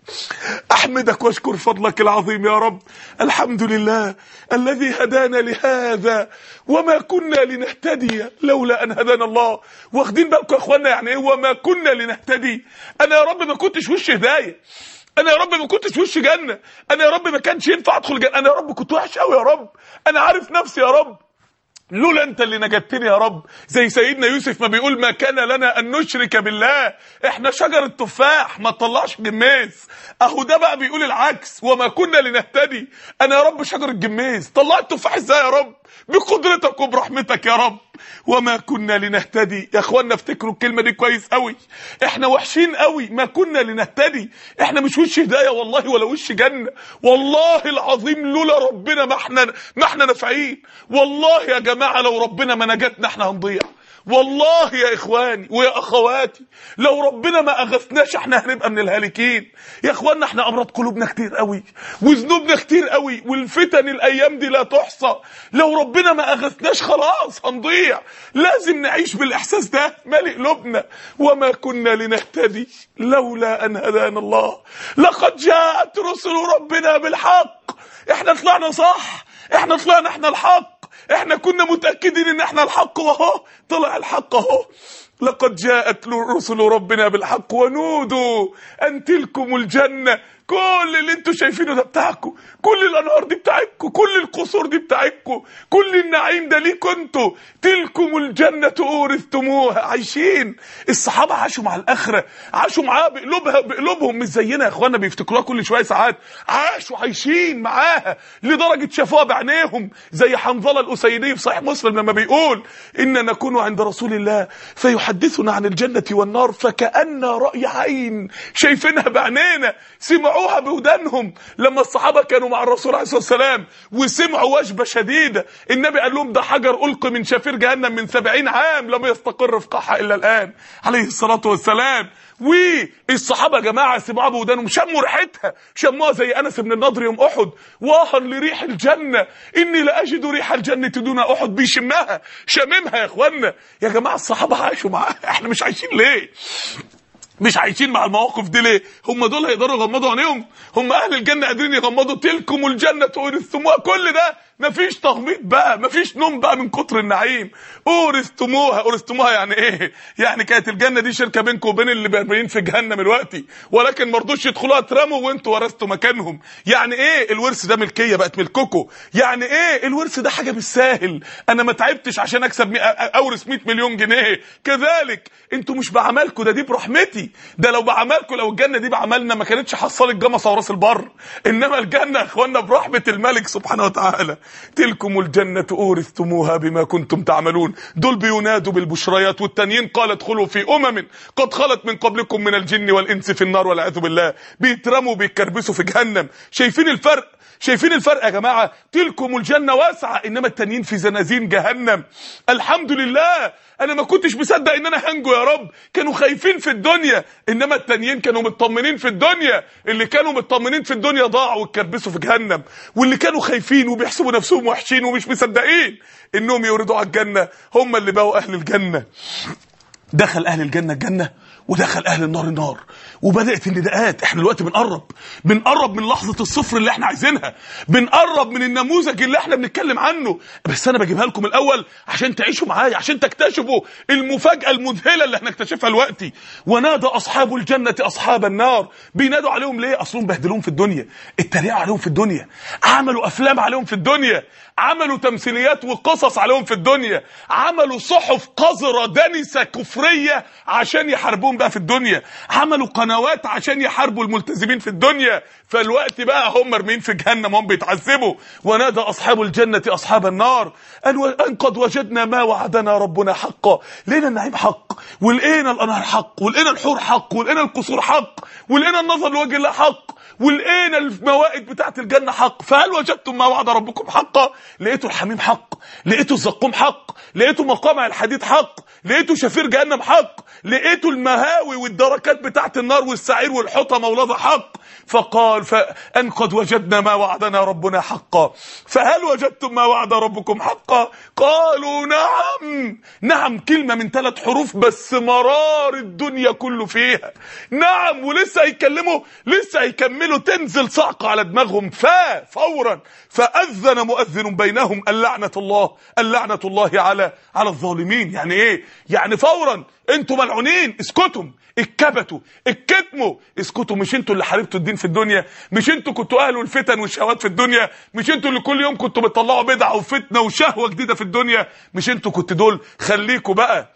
احمدك واشكر فضلك العظيم يا رب الحمد لله الذي هدانا لهذا وما كنا لنهتدي لولا ان هدانا الله واخدين بالكم يا اخوانا يعني ايه وما كنا لنهتدي انا يا رب ما كنتش وش هدايه انا يا رب ما كنتش وش جنه انا يا رب ما كانش ينفع ادخل جنه انا يا رب كنت وحش قوي يا رب انا عارف نفسي يا رب لولا انت اللي نجدتني يا رب زي سيدنا يوسف ما بيقول ما كان لنا ان نشرك بالله احنا شجر التفاح ما تطلعش جميز اهو ده بقى بيقول العكس وما كنا لنهتدي انا يا رب شجر الجميز طلعت تفاح ازاي يا رب بقدرتك وبرحمتك يا رب وما كنا لنهتدي يا اخوانا افتكروا الكلمه دي كويس قوي احنا وحشين قوي ما كنا لنهتدي احنا مش وش هدايه والله ولا وش جنه والله العظيم لولا ربنا ما احنا ما احنا نافعين والله يا جماعه لو ربنا ما نجتنا احنا هنضيع والله يا اخواني ويا اخواتي لو ربنا ما اغثناش احنا هنبقى من الهالكين يا اخوانا احنا امراض قلوبنا كتير قوي وذنوبنا كتير قوي والفتن الايام دي لا تحصى لو ربنا ما اغثناش خلاص هنضيع لازم نعيش بالاحساس ده مالي قلوبنا وما كنا لنهتدي لولا ان هدانا الله لقد جاءت رسل ربنا بالحق احنا طلعنا صح احنا طلعنا احنا الحق احنا كنا متأكدين ان احنا الحق واهو طلع الحق اهو لقد جاءت رسل ربنا بالحق ونودوا ان تلكم الجنة كل اللي انتوا شايفينه ده بتاعكم كل الانهار دي بتاعتكم كل القصور دي بتاعتكم كل النعيم ده ليكم انتوا تلكم الجنة اورثتموها عايشين الصحابة عاشوا مع الاخرة عاشوا معاها بقلوبها بقلوبهم مش زينا يا اخوانا بيفتكروها كل شوية ساعات عاشوا عايشين معاها لدرجة شافوها بعينيهم زي حنظلة الاسيدي في صحيح مسلم لما بيقول ان نكون عند رسول الله فيحدثنا عن الجنة والنار فكأن رأي عين شايفينها بعينينا سمعوا سمعوها بودانهم لما الصحابة كانوا مع الرسول عليه الصلاة والسلام وسمعوا وجبة شديدة النبي قال لهم ده حجر ألقي من شفير جهنم من سبعين عام لم يستقر في قاعها إلا الآن عليه الصلاة والسلام والصحابة يا جماعة سمعوها بودانهم شموا ريحتها شموها زي أنس بن النضر يوم أحد واها لريح الجنة إني لأجد ريح الجنة دون أحد بيشمها شممها يا إخوانا يا جماعة الصحابة عاشوا معاها إحنا مش عايشين ليه مش عايشين مع المواقف دي ليه هم دول هيقدروا يغمضوا عينيهم هم اهل الجنه قادرين يغمضوا تلكم الجنه اورثتموها كل ده مفيش تغميض بقى مفيش نوم بقى من كتر النعيم اورثتموها اورثتموها يعني ايه يعني كانت الجنه دي شركه بينكم وبين اللي باربين في جهنم دلوقتي ولكن ما رضوش يدخلوها اترموا وانتوا ورثتوا مكانهم يعني ايه الورث ده ملكيه بقت ملككم يعني ايه الورث ده حاجه بالساهل انا ما تعبتش عشان اكسب مي... اورث 100 مليون جنيه كذلك انتوا مش بعملكم ده دي برحمتي ده لو بعملكم لو الجنه دي بعملنا ما كانتش حصلت جمصه وراس البر انما الجنه يا اخوانا برحمه الملك سبحانه وتعالى تلكم الجنه اورثتموها بما كنتم تعملون دول بينادوا بالبشريات والتانيين قال ادخلوا في امم قد خلت من قبلكم من الجن والانس في النار والعياذ بالله بيترموا بيتكربسوا في جهنم شايفين الفرق شايفين الفرق يا جماعه تلكم الجنه واسعه انما التانيين في زنازين جهنم الحمد لله انا ما كنتش مصدق ان انا هنجو يا رب كانوا خايفين في الدنيا انما التانيين كانوا مطمنين في الدنيا اللي كانوا مطمنين في الدنيا ضاعوا واتكربسوا في جهنم واللي كانوا خايفين وبيحسبوا نفسهم وحشين ومش مصدقين انهم يوردوا على الجنه هم اللي بقوا اهل الجنه دخل اهل الجنه الجنه ودخل اهل النار النار وبدات النداءات احنا دلوقتي بنقرب بنقرب من لحظه الصفر اللي احنا عايزينها بنقرب من النموذج اللي احنا بنتكلم عنه بس انا بجيبها لكم الاول عشان تعيشوا معايا عشان تكتشفوا المفاجاه المذهله اللي هنكتشفها دلوقتي ونادى اصحاب الجنه اصحاب النار بينادوا عليهم ليه اصلهم بهدلوهم في الدنيا اتريقوا عليهم في الدنيا عملوا افلام عليهم في الدنيا عملوا تمثيليات وقصص عليهم في الدنيا عملوا صحف قذره دنسه كفريه عشان يحاربوهم بقى في الدنيا عملوا قنوات عشان يحاربوا الملتزمين في الدنيا فالوقت بقى هم مرمين في جهنم هم بيتعذبوا ونادى اصحاب الجنه اصحاب النار ان ان قد وجدنا ما وعدنا ربنا حقا لقينا النعيم حق ولقينا الانهار حق ولقينا الحور حق ولقينا القصور حق ولقينا النظر لوجه الله حق ولقينا الموائد بتاعت الجنه حق فهل وجدتم ما وعد ربكم حقا لقيتوا الحميم حق لقيتوا الزقوم حق لقيتوا مقامع الحديد حق لقيتوا شفير جهنم حق لقيتوا المهاوي والدركات بتاعت النار والسعير والحطمه ولظى حق فقال فان قد وجدنا ما وعدنا ربنا حقا فهل وجدتم ما وعد ربكم حقا قالوا نعم نعم كلمه من ثلاث حروف بس مرار الدنيا كله فيها نعم ولسه هيكلموا لسه هيكملوا تنزل صعقه على دماغهم فا فورا فاذن مؤذن بينهم اللعنه الله اللعنه الله على على الظالمين يعني ايه يعني فورا انتوا ملعونين اسكتوا اتكبتوا اتكتموا اسكتوا مش انتوا اللي حاربتوا الدين في الدنيا مش انتوا كنتوا اهل الفتن والشهوات في الدنيا مش انتوا اللي كل يوم كنتوا بتطلعوا بدعه وفتنه وشهوه جديده في الدنيا مش انتوا كنتوا دول خليكوا بقى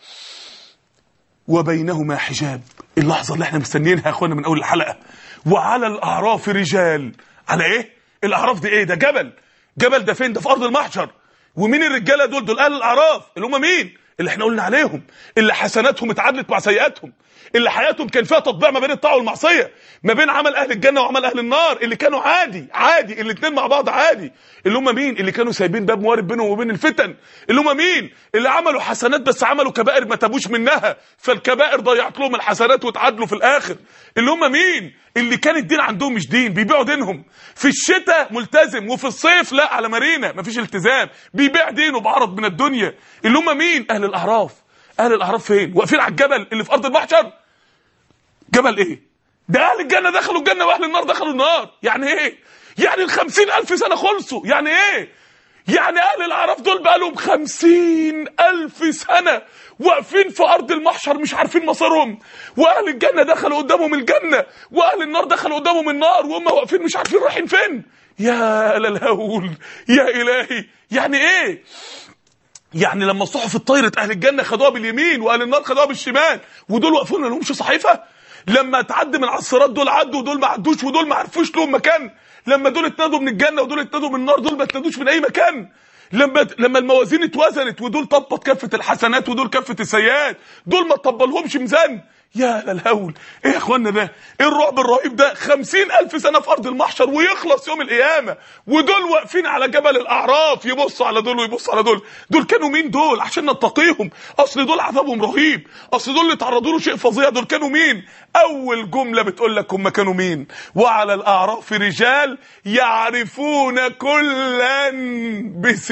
وبينهما حجاب اللحظه اللي احنا مستنيينها يا اخوانا من اول الحلقه وعلى الاعراف رجال على ايه الاعراف دي ايه ده جبل جبل ده فين ده في ارض المحشر ومين الرجاله دول دول اهل الاعراف اللي هم مين اللي احنا قلنا عليهم اللي حسناتهم اتعادلت مع سيئاتهم اللي حياتهم كان فيها تطبيع ما بين الطاعه والمعصيه ما بين عمل اهل الجنه وعمل اهل النار اللي كانوا عادي عادي الاثنين مع بعض عادي اللي هم مين اللي كانوا سايبين باب موارد بينهم وبين الفتن اللي هم مين اللي عملوا حسنات بس عملوا كبائر ما تابوش منها فالكبائر ضيعت لهم الحسنات واتعادلوا في الاخر اللي هم مين اللي كان الدين عندهم مش دين بيبيعوا دينهم في الشتاء ملتزم وفي الصيف لا على مارينا مفيش التزام بيبيع دينه بعرض من الدنيا اللي هم مين اهل الاعراف اهل الاعراف فين واقفين على الجبل اللي في ارض المحشر جبل ايه ده اهل الجنه دخلوا الجنه واهل النار دخلوا النار يعني ايه يعني الخمسين الف سنه خلصوا يعني ايه يعني اهل الاعراف دول بقى لهم خمسين الف سنه واقفين في ارض المحشر مش عارفين مصيرهم واهل الجنه دخلوا قدامهم الجنه واهل النار دخلوا قدامهم النار وهم واقفين مش عارفين رايحين فين يا للهول يا الهي يعني ايه يعني لما الصحف اتطيرت اهل الجنه خدوها باليمين واهل النار خدوها بالشمال ودول واقفين ما لهمش صحيفه لما تعدي من على الصراط دول عدوا ودول ما عدوش ودول ما عرفوش لهم مكان لما دول اتنادوا من الجنه ودول اتنادوا من النار دول ما اتنادوش من اي مكان لما لما الموازين اتوزنت ودول طبت كفه الحسنات ودول كفه السيئات دول ما طبلهمش ميزان يا للهول ايه يا اخوانا ده ايه الرعب الرهيب ده خمسين الف سنه في ارض المحشر ويخلص يوم القيامه ودول واقفين على جبل الاعراف يبصوا على دول ويبصوا على دول دول كانوا مين دول عشان نتقيهم اصل دول عذابهم رهيب اصل دول اللي اتعرضوا له شيء فظيع دول كانوا مين اول جمله بتقول لك هم كانوا مين وعلى الاعراف رجال يعرفون كلا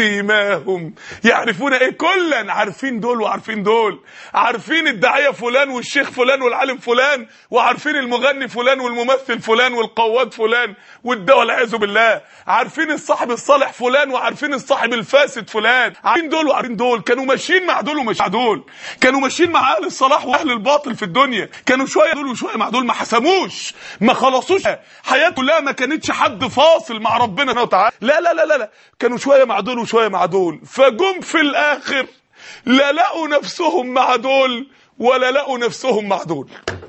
بسيماهم يعرفون ايه كلا عارفين دول وعارفين دول عارفين الداعيه فلان والشيخ فلان والعالم فلان وعارفين المغني فلان والممثل فلان والقواد فلان والدواء والعياذ بالله عارفين الصاحب الصالح فلان وعارفين الصاحب الفاسد فلان عارفين دول وعارفين دول كانوا ماشيين مع دول ومش مع دول كانوا ماشيين مع اهل الصلاح واهل الباطل في الدنيا كانوا شويه دول وشويه مع دول ما حسموش ما خلصوش حياته كلها ما كانتش حد فاصل مع ربنا سبحانه وتعالى لا لا لا لا لا كانوا شويه مع دول وشويه مع دول فجم في الاخر لا لقوا نفسهم مع دول ولا لقوا نفسهم مع دول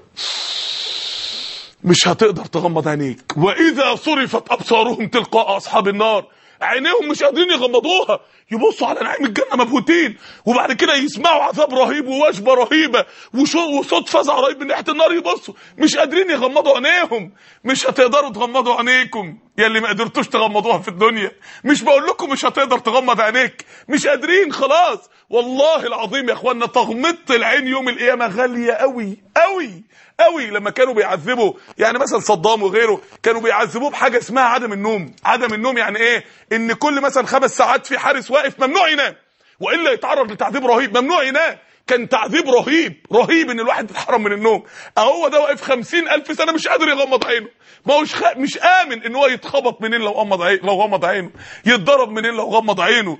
مش هتقدر تغمض عينيك واذا صرفت ابصارهم تلقاء اصحاب النار عينيهم مش قادرين يغمضوها يبصوا على نعيم الجنه مبهوتين وبعد كده يسمعوا عذاب رهيب ووجبه رهيبه وشو- وصوت فزع رهيب من ناحيه النار يبصوا مش قادرين يغمضوا عينيهم مش هتقدروا تغمضوا عينيكم يا اللي ما قدرتوش تغمضوها في الدنيا مش بقول لكم مش هتقدر تغمض عينيك مش قادرين خلاص والله العظيم يا اخوانا تغمضة العين يوم القيامه غاليه قوي قوي قوي لما كانوا بيعذبوا يعني مثلا صدام وغيره كانوا بيعذبوه بحاجه اسمها عدم النوم عدم النوم يعني ايه ان كل مثلا خمس ساعات في حارس واقف ممنوع ينام والا يتعرض لتعذيب رهيب ممنوع ينام كان تعذيب رهيب رهيب ان الواحد يتحرم من النوم اهو ده واقف خمسين الف سنه مش قادر يغمض عينه ما هوش خ... مش امن ان هو يتخبط منين لو غمض عينه لو غمض عينه يتضرب منين لو غمض عينه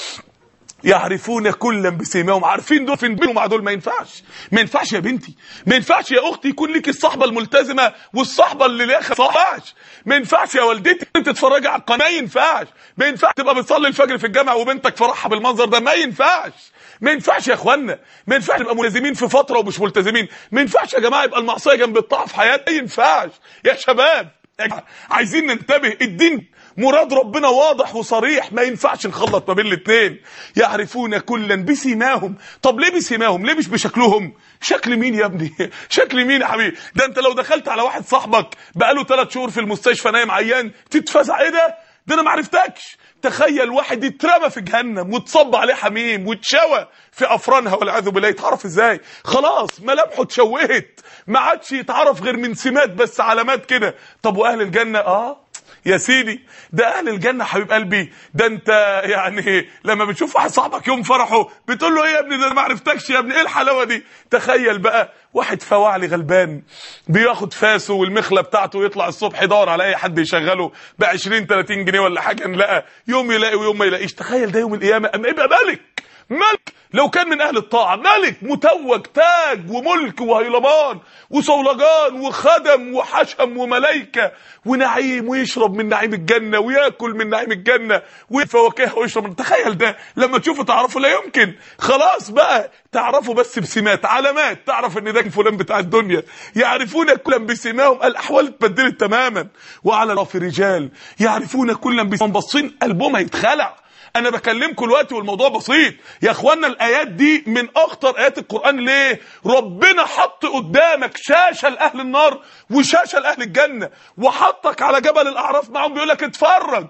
يعرفون كلا بسيماهم عارفين دول فين بينهم مع دول ما ينفعش ما ينفعش يا بنتي ما ينفعش يا اختي يكون ليك الصحبه الملتزمه والصحبه اللي ليها ما ينفعش ما ينفعش يا والدتي انت تتفرجي على القناه ما ينفعش ما ينفعش تبقى بتصلي الفجر في الجامع وبنتك فرحها بالمنظر ده ما ينفعش ما ينفعش يا اخوانا ما ينفعش نبقى ملتزمين في فتره ومش ملتزمين ما ينفعش يا جماعه يبقى المعصيه جنب الطاعه في حياتنا ما ينفعش يا شباب يا جماعة، عايزين ننتبه الدين مراد ربنا واضح وصريح ما ينفعش نخلط ما بين الاثنين يعرفون كلا بسيماهم طب ليه بسيماهم ليه مش بشكلهم شكل مين يا ابني شكل مين يا حبيبي ده انت لو دخلت على واحد صاحبك بقاله ثلاث شهور في المستشفى نايم عيان تتفزع ايه ده ده انا ما عرفتكش تخيل واحد اترمى في جهنم وتصب عليه حميم واتشوى في افرانها والعياذ بالله يتعرف ازاي خلاص ملامحه اتشوهت ما عادش يتعرف غير من سمات بس علامات كده طب واهل الجنه اه يا سيدي ده اهل الجنه حبيب قلبي ده انت يعني لما بتشوف واحد صاحبك يوم فرحه بتقول له ايه يا ابني ده انا ما عرفتكش يا ابني ايه الحلاوه دي تخيل بقى واحد فواعلي غلبان بياخد فاسه والمخله بتاعته يطلع الصبح يدور على اي حد يشغله ب 20 30 جنيه ولا حاجه نلاقى يوم يلاقي ويوم ما يلاقيش تخيل ده يوم القيامه اما يبقى ملك ملك لو كان من اهل الطاعه ملك متوج تاج وملك وهيلمان وصولجان وخدم وحشم وملائكه ونعيم ويشرب من نعيم الجنه وياكل من نعيم الجنه وفواكه ويشرب من تخيل ده لما تشوفه تعرفه لا يمكن خلاص بقى تعرفه بس بسمات علامات تعرف ان ده فلان بتاع الدنيا يعرفون كلا بسماهم الاحوال اتبدلت تماما وعلى رف رجال يعرفون كلا بسماهم باصين قلبهم هيتخلع انا بكلمكم دلوقتي والموضوع بسيط يا اخوانا الايات دي من اخطر ايات القران ليه ربنا حط قدامك شاشه لاهل النار وشاشه لاهل الجنه وحطك على جبل الاعراف معاهم بيقول لك اتفرج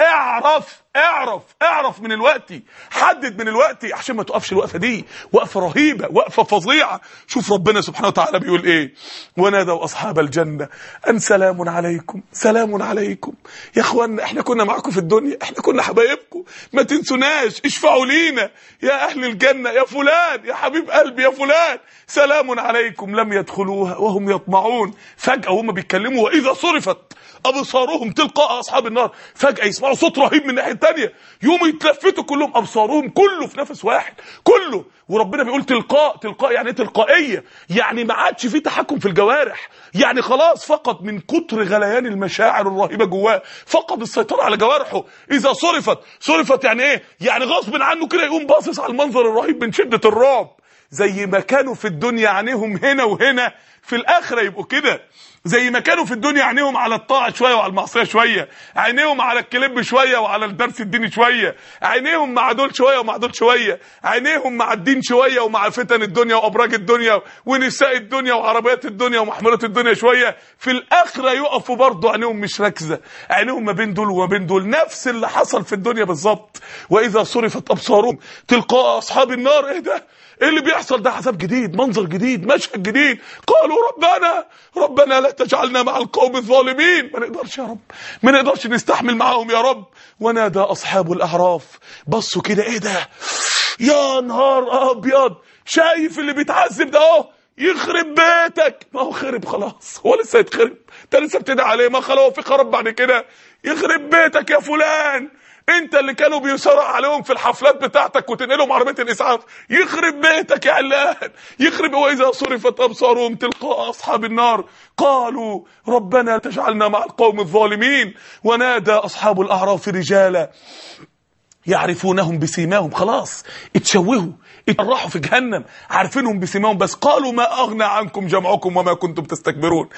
اعرف اعرف اعرف من الوقت حدد من الوقت عشان ما تقفش الوقفه دي وقفه رهيبه وقفه فظيعه شوف ربنا سبحانه وتعالى بيقول ايه ونادوا اصحاب الجنه ان سلام عليكم سلام عليكم يا اخوانا احنا كنا معاكم في الدنيا احنا كنا حبايبكم ما تنسوناش اشفعوا لينا يا اهل الجنه يا فلان يا حبيب قلبي يا فلان سلام عليكم لم يدخلوها وهم يطمعون فجاه وهم بيتكلموا واذا صرفت ابصارهم تلقاء اصحاب النار فجاه يسمعوا صوت رهيب من الناحيه الثانيه يقوموا يتلفتوا كلهم ابصارهم كله في نفس واحد كله وربنا بيقول تلقاء تلقاء يعني ايه تلقائيه يعني ما عادش في تحكم في الجوارح يعني خلاص فقد من كتر غليان المشاعر الرهيبه جواه فقد السيطره على جوارحه اذا صرفت صرفت يعني ايه يعني غصب عنه كده يقوم باصص على المنظر الرهيب من شده الرعب زي ما كانوا في الدنيا عينيهم هنا وهنا في الاخره يبقوا كده زي ما كانوا في الدنيا عينيهم على الطاعه شويه وعلى المعصيه شويه عينيهم على الكليب شويه وعلى الدرس الديني شويه عينيهم مع دول شويه ومع دول شويه عينيهم مع الدين شويه ومع فتن الدنيا وابراج الدنيا ونساء الدنيا وعربيات الدنيا ومحمولات الدنيا شويه في الاخره يقفوا برضه عينيهم مش راكزه عينيهم ما بين دول وما بين دول نفس اللي حصل في الدنيا بالظبط واذا صرفت ابصارهم تلقاء اصحاب النار ايه ده ايه اللي بيحصل ده عذاب جديد منظر جديد مشهد جديد قالوا ربنا ربنا لا تجعلنا مع القوم الظالمين ما نقدرش يا رب ما نقدرش نستحمل معاهم يا رب ونادى اصحاب الاعراف بصوا كده ايه ده يا نهار ابيض شايف اللي بيتعذب ده اهو يخرب بيتك ما هو خرب خلاص هو لسه يتخرب انت لسه بتدعي عليه ما خلاص في خرب بعد كده يخرب بيتك يا فلان انت اللي كانوا بيسرع عليهم في الحفلات بتاعتك وتنقلهم عربيه الاسعاف يخرب بيتك يا علان يخرب واذا صرفت ابصارهم تلقاء اصحاب النار قالوا ربنا تجعلنا مع القوم الظالمين ونادى اصحاب الاعراف رجالا يعرفونهم بسيماهم خلاص اتشوهوا اتراحوا في جهنم عارفينهم بسيماهم بس قالوا ما اغنى عنكم جمعكم وما كنتم تستكبرون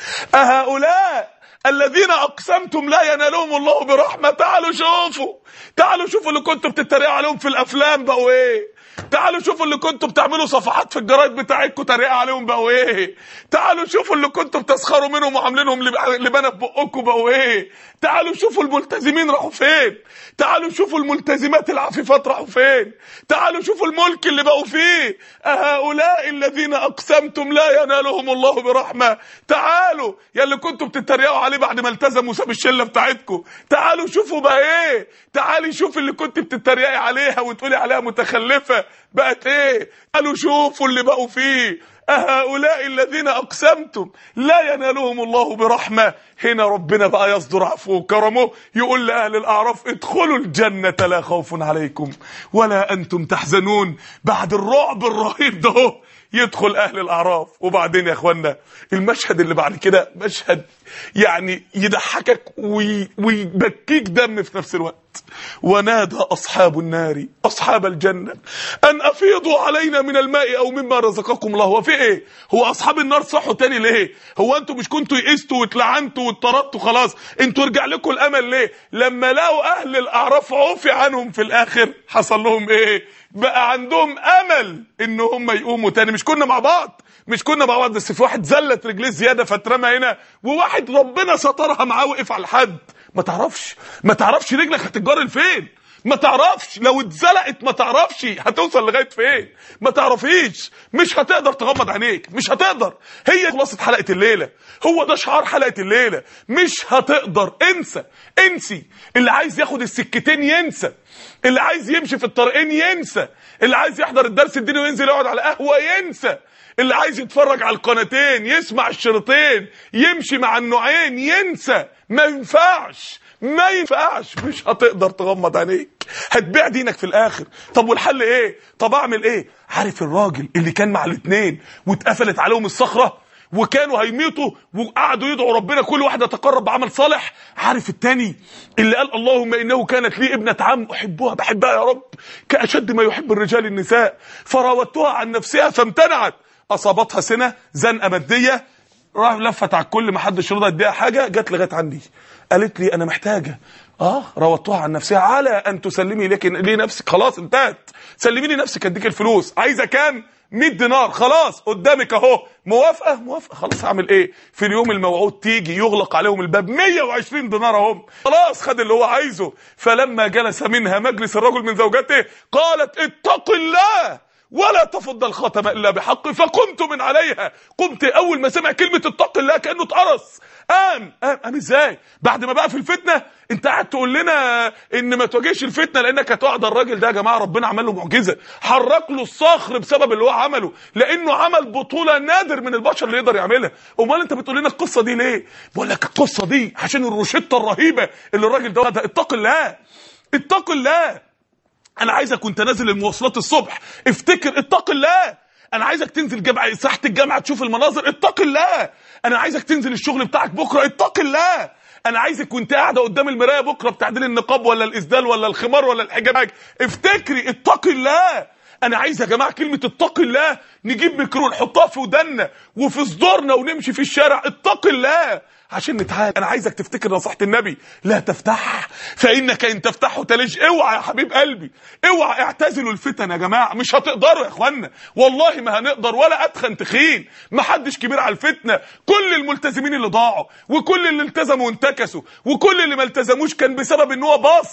اهؤلاء الذين اقسمتم لا ينالهم الله برحمه تعالوا شوفوا تعالوا شوفوا اللي كنتوا بتتريقوا عليهم في الافلام بقوا ايه تعالوا شوفوا اللي كنتوا بتعملوا صفحات في الجرايد بتاعتكم تريقه عليهم بقوا ايه تعالوا شوفوا اللي كنتوا بتسخروا منهم وعاملينهم لب- لبانه في بقكم بقوا ايه تعالوا شوفوا الملتزمين راحوا فين تعالوا شوفوا الملتزمات العفيفات راحوا فين تعالوا شوفوا الملك اللي بقوا فيه أهؤلاء الذين أقسمتم لا ينالهم الله برحمة تعالوا يا اللي كنتوا بتتريقوا عليه بعد ما التزم وساب الشلة بتاعتكم تعالوا شوفوا بقى ايه تعالي شوف اللي كنت بتتريقي عليها وتقولي عليها متخلفة بقت ايه تعالوا شوفوا اللي بقوا فيه أهؤلاء الذين أقسمتم لا ينالهم الله برحمة هنا ربنا بقى يصدر عفوه وكرمه يقول لأهل الأعراف ادخلوا الجنة لا خوف عليكم ولا أنتم تحزنون بعد الرعب الرهيب ده هو يدخل أهل الأعراف وبعدين يا أخوانا المشهد اللي بعد كده مشهد يعني يضحكك وي- ويبكيك دم في نفس الوقت ونادى أصحاب النار أصحاب الجنة أن أفيضوا علينا من الماء أو مما رزقكم الله هو في إيه هو أصحاب النار صحوا تاني ليه هو أنتوا مش كنتوا يئستوا واتلعنتوا واتطردتوا خلاص أنتوا رجع لكم الأمل ليه لما لقوا أهل الأعراف عفي عنهم في الآخر حصل لهم إيه بقى عندهم أمل إن هم يقوموا تاني مش كنا مع بعض مش كنا مع بعض بس في واحد زلت رجليه زياده فاترمى هنا وواحد ربنا سترها معاه وقف على الحد ما تعرفش ما تعرفش رجلك هتتجر لفين ما تعرفش لو اتزلقت ما تعرفش هتوصل لغايه فين ما تعرفيش مش هتقدر تغمض عينيك مش هتقدر هي خلاصه حلقه الليله هو ده شعار حلقه الليله مش هتقدر انسى انسي اللي عايز ياخد السكتين ينسى اللي عايز يمشي في الطريقين ينسى اللي عايز يحضر الدرس الديني وينزل يقعد على قهوه ينسى اللي عايز يتفرج على القناتين يسمع الشريطين يمشي مع النوعين ينسى ما ينفعش ما ينفعش مش هتقدر تغمض عينيك هتبيع دينك في الاخر طب والحل ايه طب اعمل ايه عارف الراجل اللي كان مع الاثنين واتقفلت عليهم الصخره وكانوا هيميتوا وقعدوا يدعوا ربنا كل واحد يتقرب بعمل صالح عارف التاني اللي قال اللهم انه كانت لي ابنه عم احبها بحبها يا رب كاشد ما يحب الرجال النساء فراودتها عن نفسها فامتنعت اصابتها سنه زنقه ماديه راح لفت على الكل ما حدش رضى يديها حاجه جت لغايه عندي قالت لي انا محتاجه اه راودتها عن نفسها على ان تسلمي لك ليه نفسك خلاص انتهت سلمي لي نفسك اديك الفلوس عايزه كام 100 دينار خلاص قدامك اهو موافقه موافقه خلاص هعمل ايه في اليوم الموعود تيجي يغلق عليهم الباب 120 دينار اهم خلاص خد اللي هو عايزه فلما جلس منها مجلس الرجل من زوجته قالت اتق الله ولا تفض الخاتم الا بحق فقمت من عليها قمت اول ما سمع كلمه اتق الله كانه اتقرص قام قام قام ازاي بعد ما بقى في الفتنه انت قاعد تقول لنا ان ما تواجهش الفتنه لانك هتقعد الراجل ده يا جماعه ربنا عمل له معجزه حرك له الصخر بسبب اللي هو عمله لانه عمل بطوله نادر من البشر اللي يقدر يعملها امال انت بتقول لنا القصه دي ليه بقول لك القصه دي عشان الروشته الرهيبه اللي الراجل ده واخدها. اتق الله اتق الله انا عايزك وانت نازل المواصلات الصبح افتكر اتق الله انا عايزك تنزل جامعه ساحه الجامعه تشوف المناظر اتق الله انا عايزك تنزل الشغل بتاعك بكره اتق الله انا عايزك وانت قاعده قدام المرايه بكره بتعديل النقاب ولا الاسدال ولا الخمار ولا الحجاب افتكري اتق الله انا عايز يا جماعه كلمه اتق الله نجيب ميكرو نحطها في ودنا وفي صدورنا ونمشي في الشارع اتق الله عشان نتعالج انا عايزك تفتكر نصيحه النبي لا تفتح فانك ان تفتحه تلج اوعى يا حبيب قلبي اوعى اعتزلوا الفتن يا جماعه مش هتقدروا يا اخوانا والله ما هنقدر ولا اتخن تخين ما حدش كبير على الفتنه كل الملتزمين اللي ضاعوا وكل اللي التزموا وانتكسوا وكل اللي ما التزموش كان بسبب ان هو باص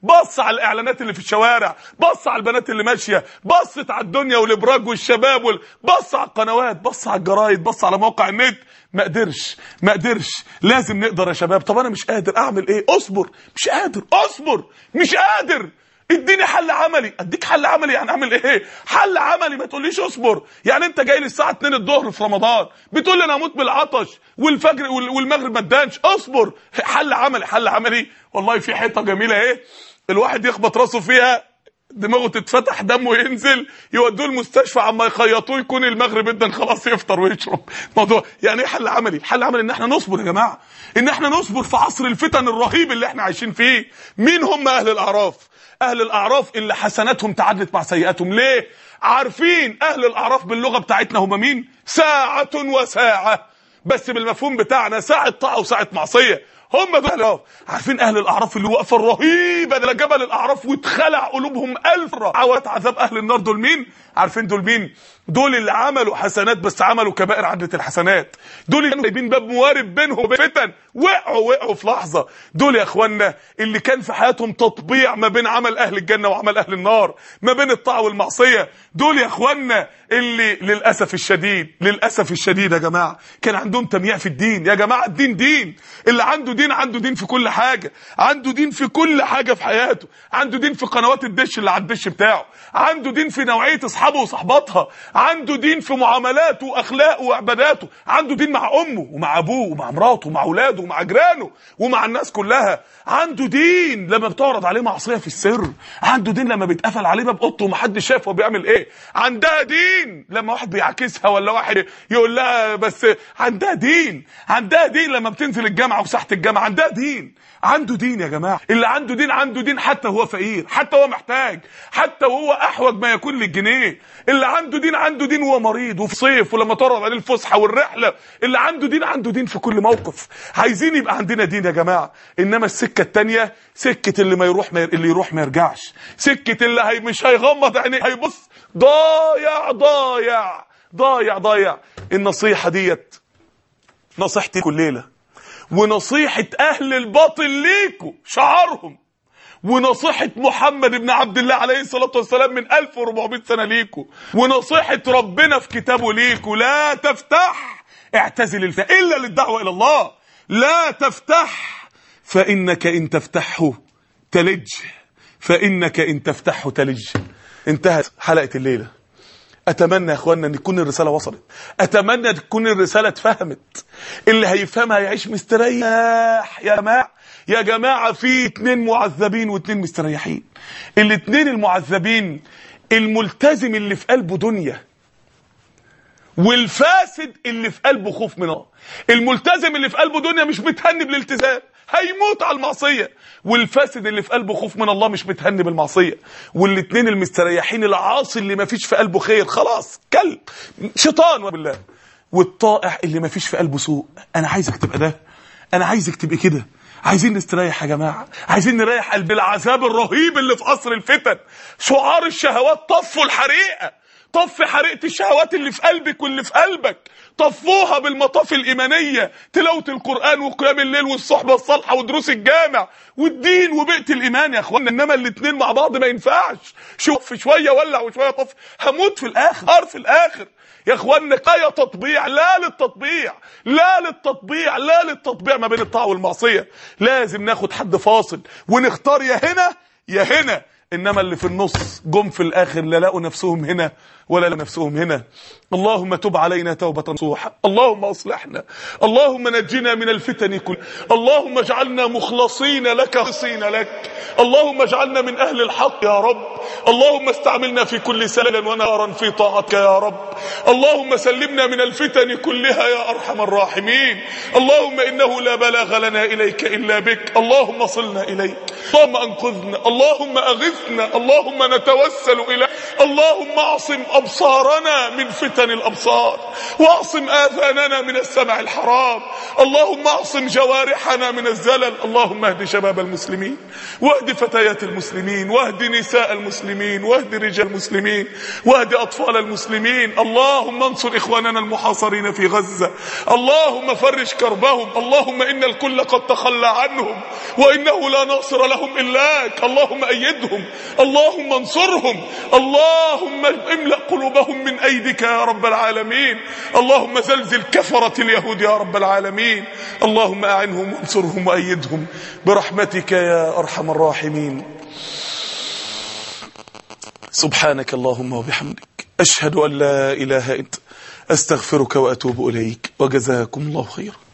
بص على الاعلانات اللي في الشوارع بص على البنات اللي ماشيه بصت على الدنيا والابراج والشباب وال... بص على القنوات بص على الجرايد بص على موقع النت ما قدرش ما قدرش لازم نقدر يا شباب طب انا مش قادر اعمل ايه اصبر مش قادر اصبر مش قادر اديني حل عملي اديك حل عملي يعني اعمل ايه حل عملي ما تقوليش اصبر يعني انت جاي لي الساعه 2 الظهر في رمضان بتقول لي انا هموت بالعطش والفجر وال- والمغرب ما ادانش اصبر حل عملي حل عملي والله في حته جميله ايه الواحد يخبط راسه فيها دماغه تتفتح دمه ينزل يودوه المستشفى عما يخيطوه يكون المغرب ادن خلاص يفطر ويشرب موضوع يعني ايه حل عملي الحل عملي ان احنا نصبر يا جماعه ان احنا نصبر في عصر الفتن الرهيب اللي احنا عايشين فيه مين هم اهل الاعراف اهل الاعراف اللي حسناتهم تعادلت مع سيئاتهم ليه عارفين اهل الاعراف باللغه بتاعتنا هم مين ساعه وساعه بس بالمفهوم بتاعنا ساعه طاعه وساعه معصيه هم دول الاعراف عارفين اهل الاعراف اللي وقفه الرهيبه ده جبل الاعراف واتخلع قلوبهم الف عوات عذاب اهل النار دول مين عارفين دول مين دول اللي عملوا حسنات بس عملوا كبائر عدت الحسنات دول اللي كانوا سايبين باب موارب بينهم وبين فتن وقعوا وقعوا في لحظه دول يا اخوانا اللي كان في حياتهم تطبيع ما بين عمل اهل الجنه وعمل اهل النار ما بين الطاعه والمعصيه دول يا اخوانا اللي للاسف الشديد للاسف الشديد يا جماعه كان عندهم تمييع في الدين يا جماعه الدين دين اللي عنده دين عنده دين في كل حاجه عنده دين في كل حاجه في حياته عنده دين في قنوات الدش اللي على الدش بتاعه عنده دين في نوعيه اصحابه وصحباتها عنده دين في معاملاته واخلاقه وعباداته عنده دين مع امه ومع ابوه ومع مراته ومع اولاده ومع جيرانه ومع الناس كلها عنده دين لما بتعرض عليه معصيه في السر عنده دين لما بيتقفل عليه باب اوضته ومحدش شايف هو بيعمل ايه عندها دين لما واحد بيعاكسها ولا واحد يقول لها بس عندها دين عندها دين لما بتنزل الجامعه وساحه الجامعه عندها دين عنده دين يا جماعه اللي عنده دين عنده دين حتى هو فقير حتى هو محتاج حتى وهو احوج ما يكون للجنيه اللي عنده دين عنده دين وهو مريض وفي صيف ولما تعرض عليه الفسحه والرحله اللي عنده دين عنده دين في كل موقف عايزين يبقى عندنا دين يا جماعه انما السكه التانية سكه اللي ما يروح ما اللي يروح ما يرجعش سكه اللي هي مش هيغمض عينيه هيبص ضايع ضايع ضايع ضايع النصيحه ديت نصيحتي كل ليله ونصيحة أهل الباطل ليكوا شعارهم ونصيحة محمد بن عبد الله عليه الصلاة والسلام من 1400 سنة ليكوا ونصيحة ربنا في كتابه ليكوا لا تفتح اعتزل الفتح إلا للدعوة إلى الله لا تفتح فإنك إن تفتحه تلج فإنك إن تفتحه تلج انتهت حلقة الليلة اتمنى يا اخوانا ان تكون الرساله وصلت اتمنى تكون الرساله اتفهمت اللي هيفهمها هيعيش مستريح يا جماعه يا جماعه في اتنين معذبين واتنين مستريحين الاتنين المعذبين الملتزم اللي في قلبه دنيا والفاسد اللي في قلبه خوف من الله الملتزم اللي في قلبه دنيا مش متهني بالالتزام هيموت على المعصيه والفاسد اللي في قلبه خوف من الله مش متهني بالمعصيه والاتنين المستريحين العاصي اللي ما فيش في قلبه خير خلاص كلب شيطان بالله والطائع اللي ما فيش في قلبه سوء انا عايزك تبقى ده انا عايزك تبقى كده عايزين نستريح يا جماعه عايزين نريح قلب العذاب الرهيب اللي في قصر الفتن شعار الشهوات طفوا الحريقه طف حريقه الشهوات اللي في قلبك واللي في قلبك طفوها بالمطاف الايمانيه تلاوه القران وقيام الليل والصحبه الصالحه ودروس الجامع والدين وبيئه الايمان يا اخوانا انما الاثنين مع بعض ما ينفعش شوف شويه ولع وشويه طف هموت في الاخر ار في الاخر يا اخوانا كفايه تطبيع لا للتطبيع لا للتطبيع لا للتطبيع ما بين الطاعه والمعصيه لازم ناخد حد فاصل ونختار يا هنا يا هنا انما اللي في النص جم في الاخر لا لقوا نفسهم هنا ولا لقوا نفسهم هنا اللهم تب علينا توبة نصوحة اللهم اصلحنا اللهم نجنا من الفتن كل اللهم اجعلنا مخلصين لك خلصين لك اللهم اجعلنا من اهل الحق يا رب اللهم استعملنا في كل سلل ونارا في طاعتك يا رب اللهم سلمنا من الفتن كلها يا ارحم الراحمين اللهم انه لا بلاغ لنا اليك الا بك اللهم صلنا اليك اللهم انقذنا اللهم اغثنا اللهم نتوسل اليك اللهم اعصم أبصارنا من فتن الأبصار واعصم آذاننا من السمع الحرام اللهم اعصم جوارحنا من الزلل اللهم اهد شباب المسلمين واهد فتيات المسلمين واهد نساء المسلمين واهد رجال المسلمين واهد أطفال المسلمين اللهم انصر إخواننا المحاصرين في غزة اللهم فرج كربهم اللهم إن الكل قد تخلى عنهم وإنه لا ناصر لهم إلاك اللهم أيدهم اللهم انصرهم اللهم املأ قلوبهم من أيدك يا رب العالمين اللهم زلزل كفرة اليهود يا رب العالمين اللهم أعنهم وانصرهم وأيدهم برحمتك يا أرحم الراحمين سبحانك اللهم وبحمدك أشهد أن لا إله إلا أنت أستغفرك وأتوب إليك وجزاكم الله خيرا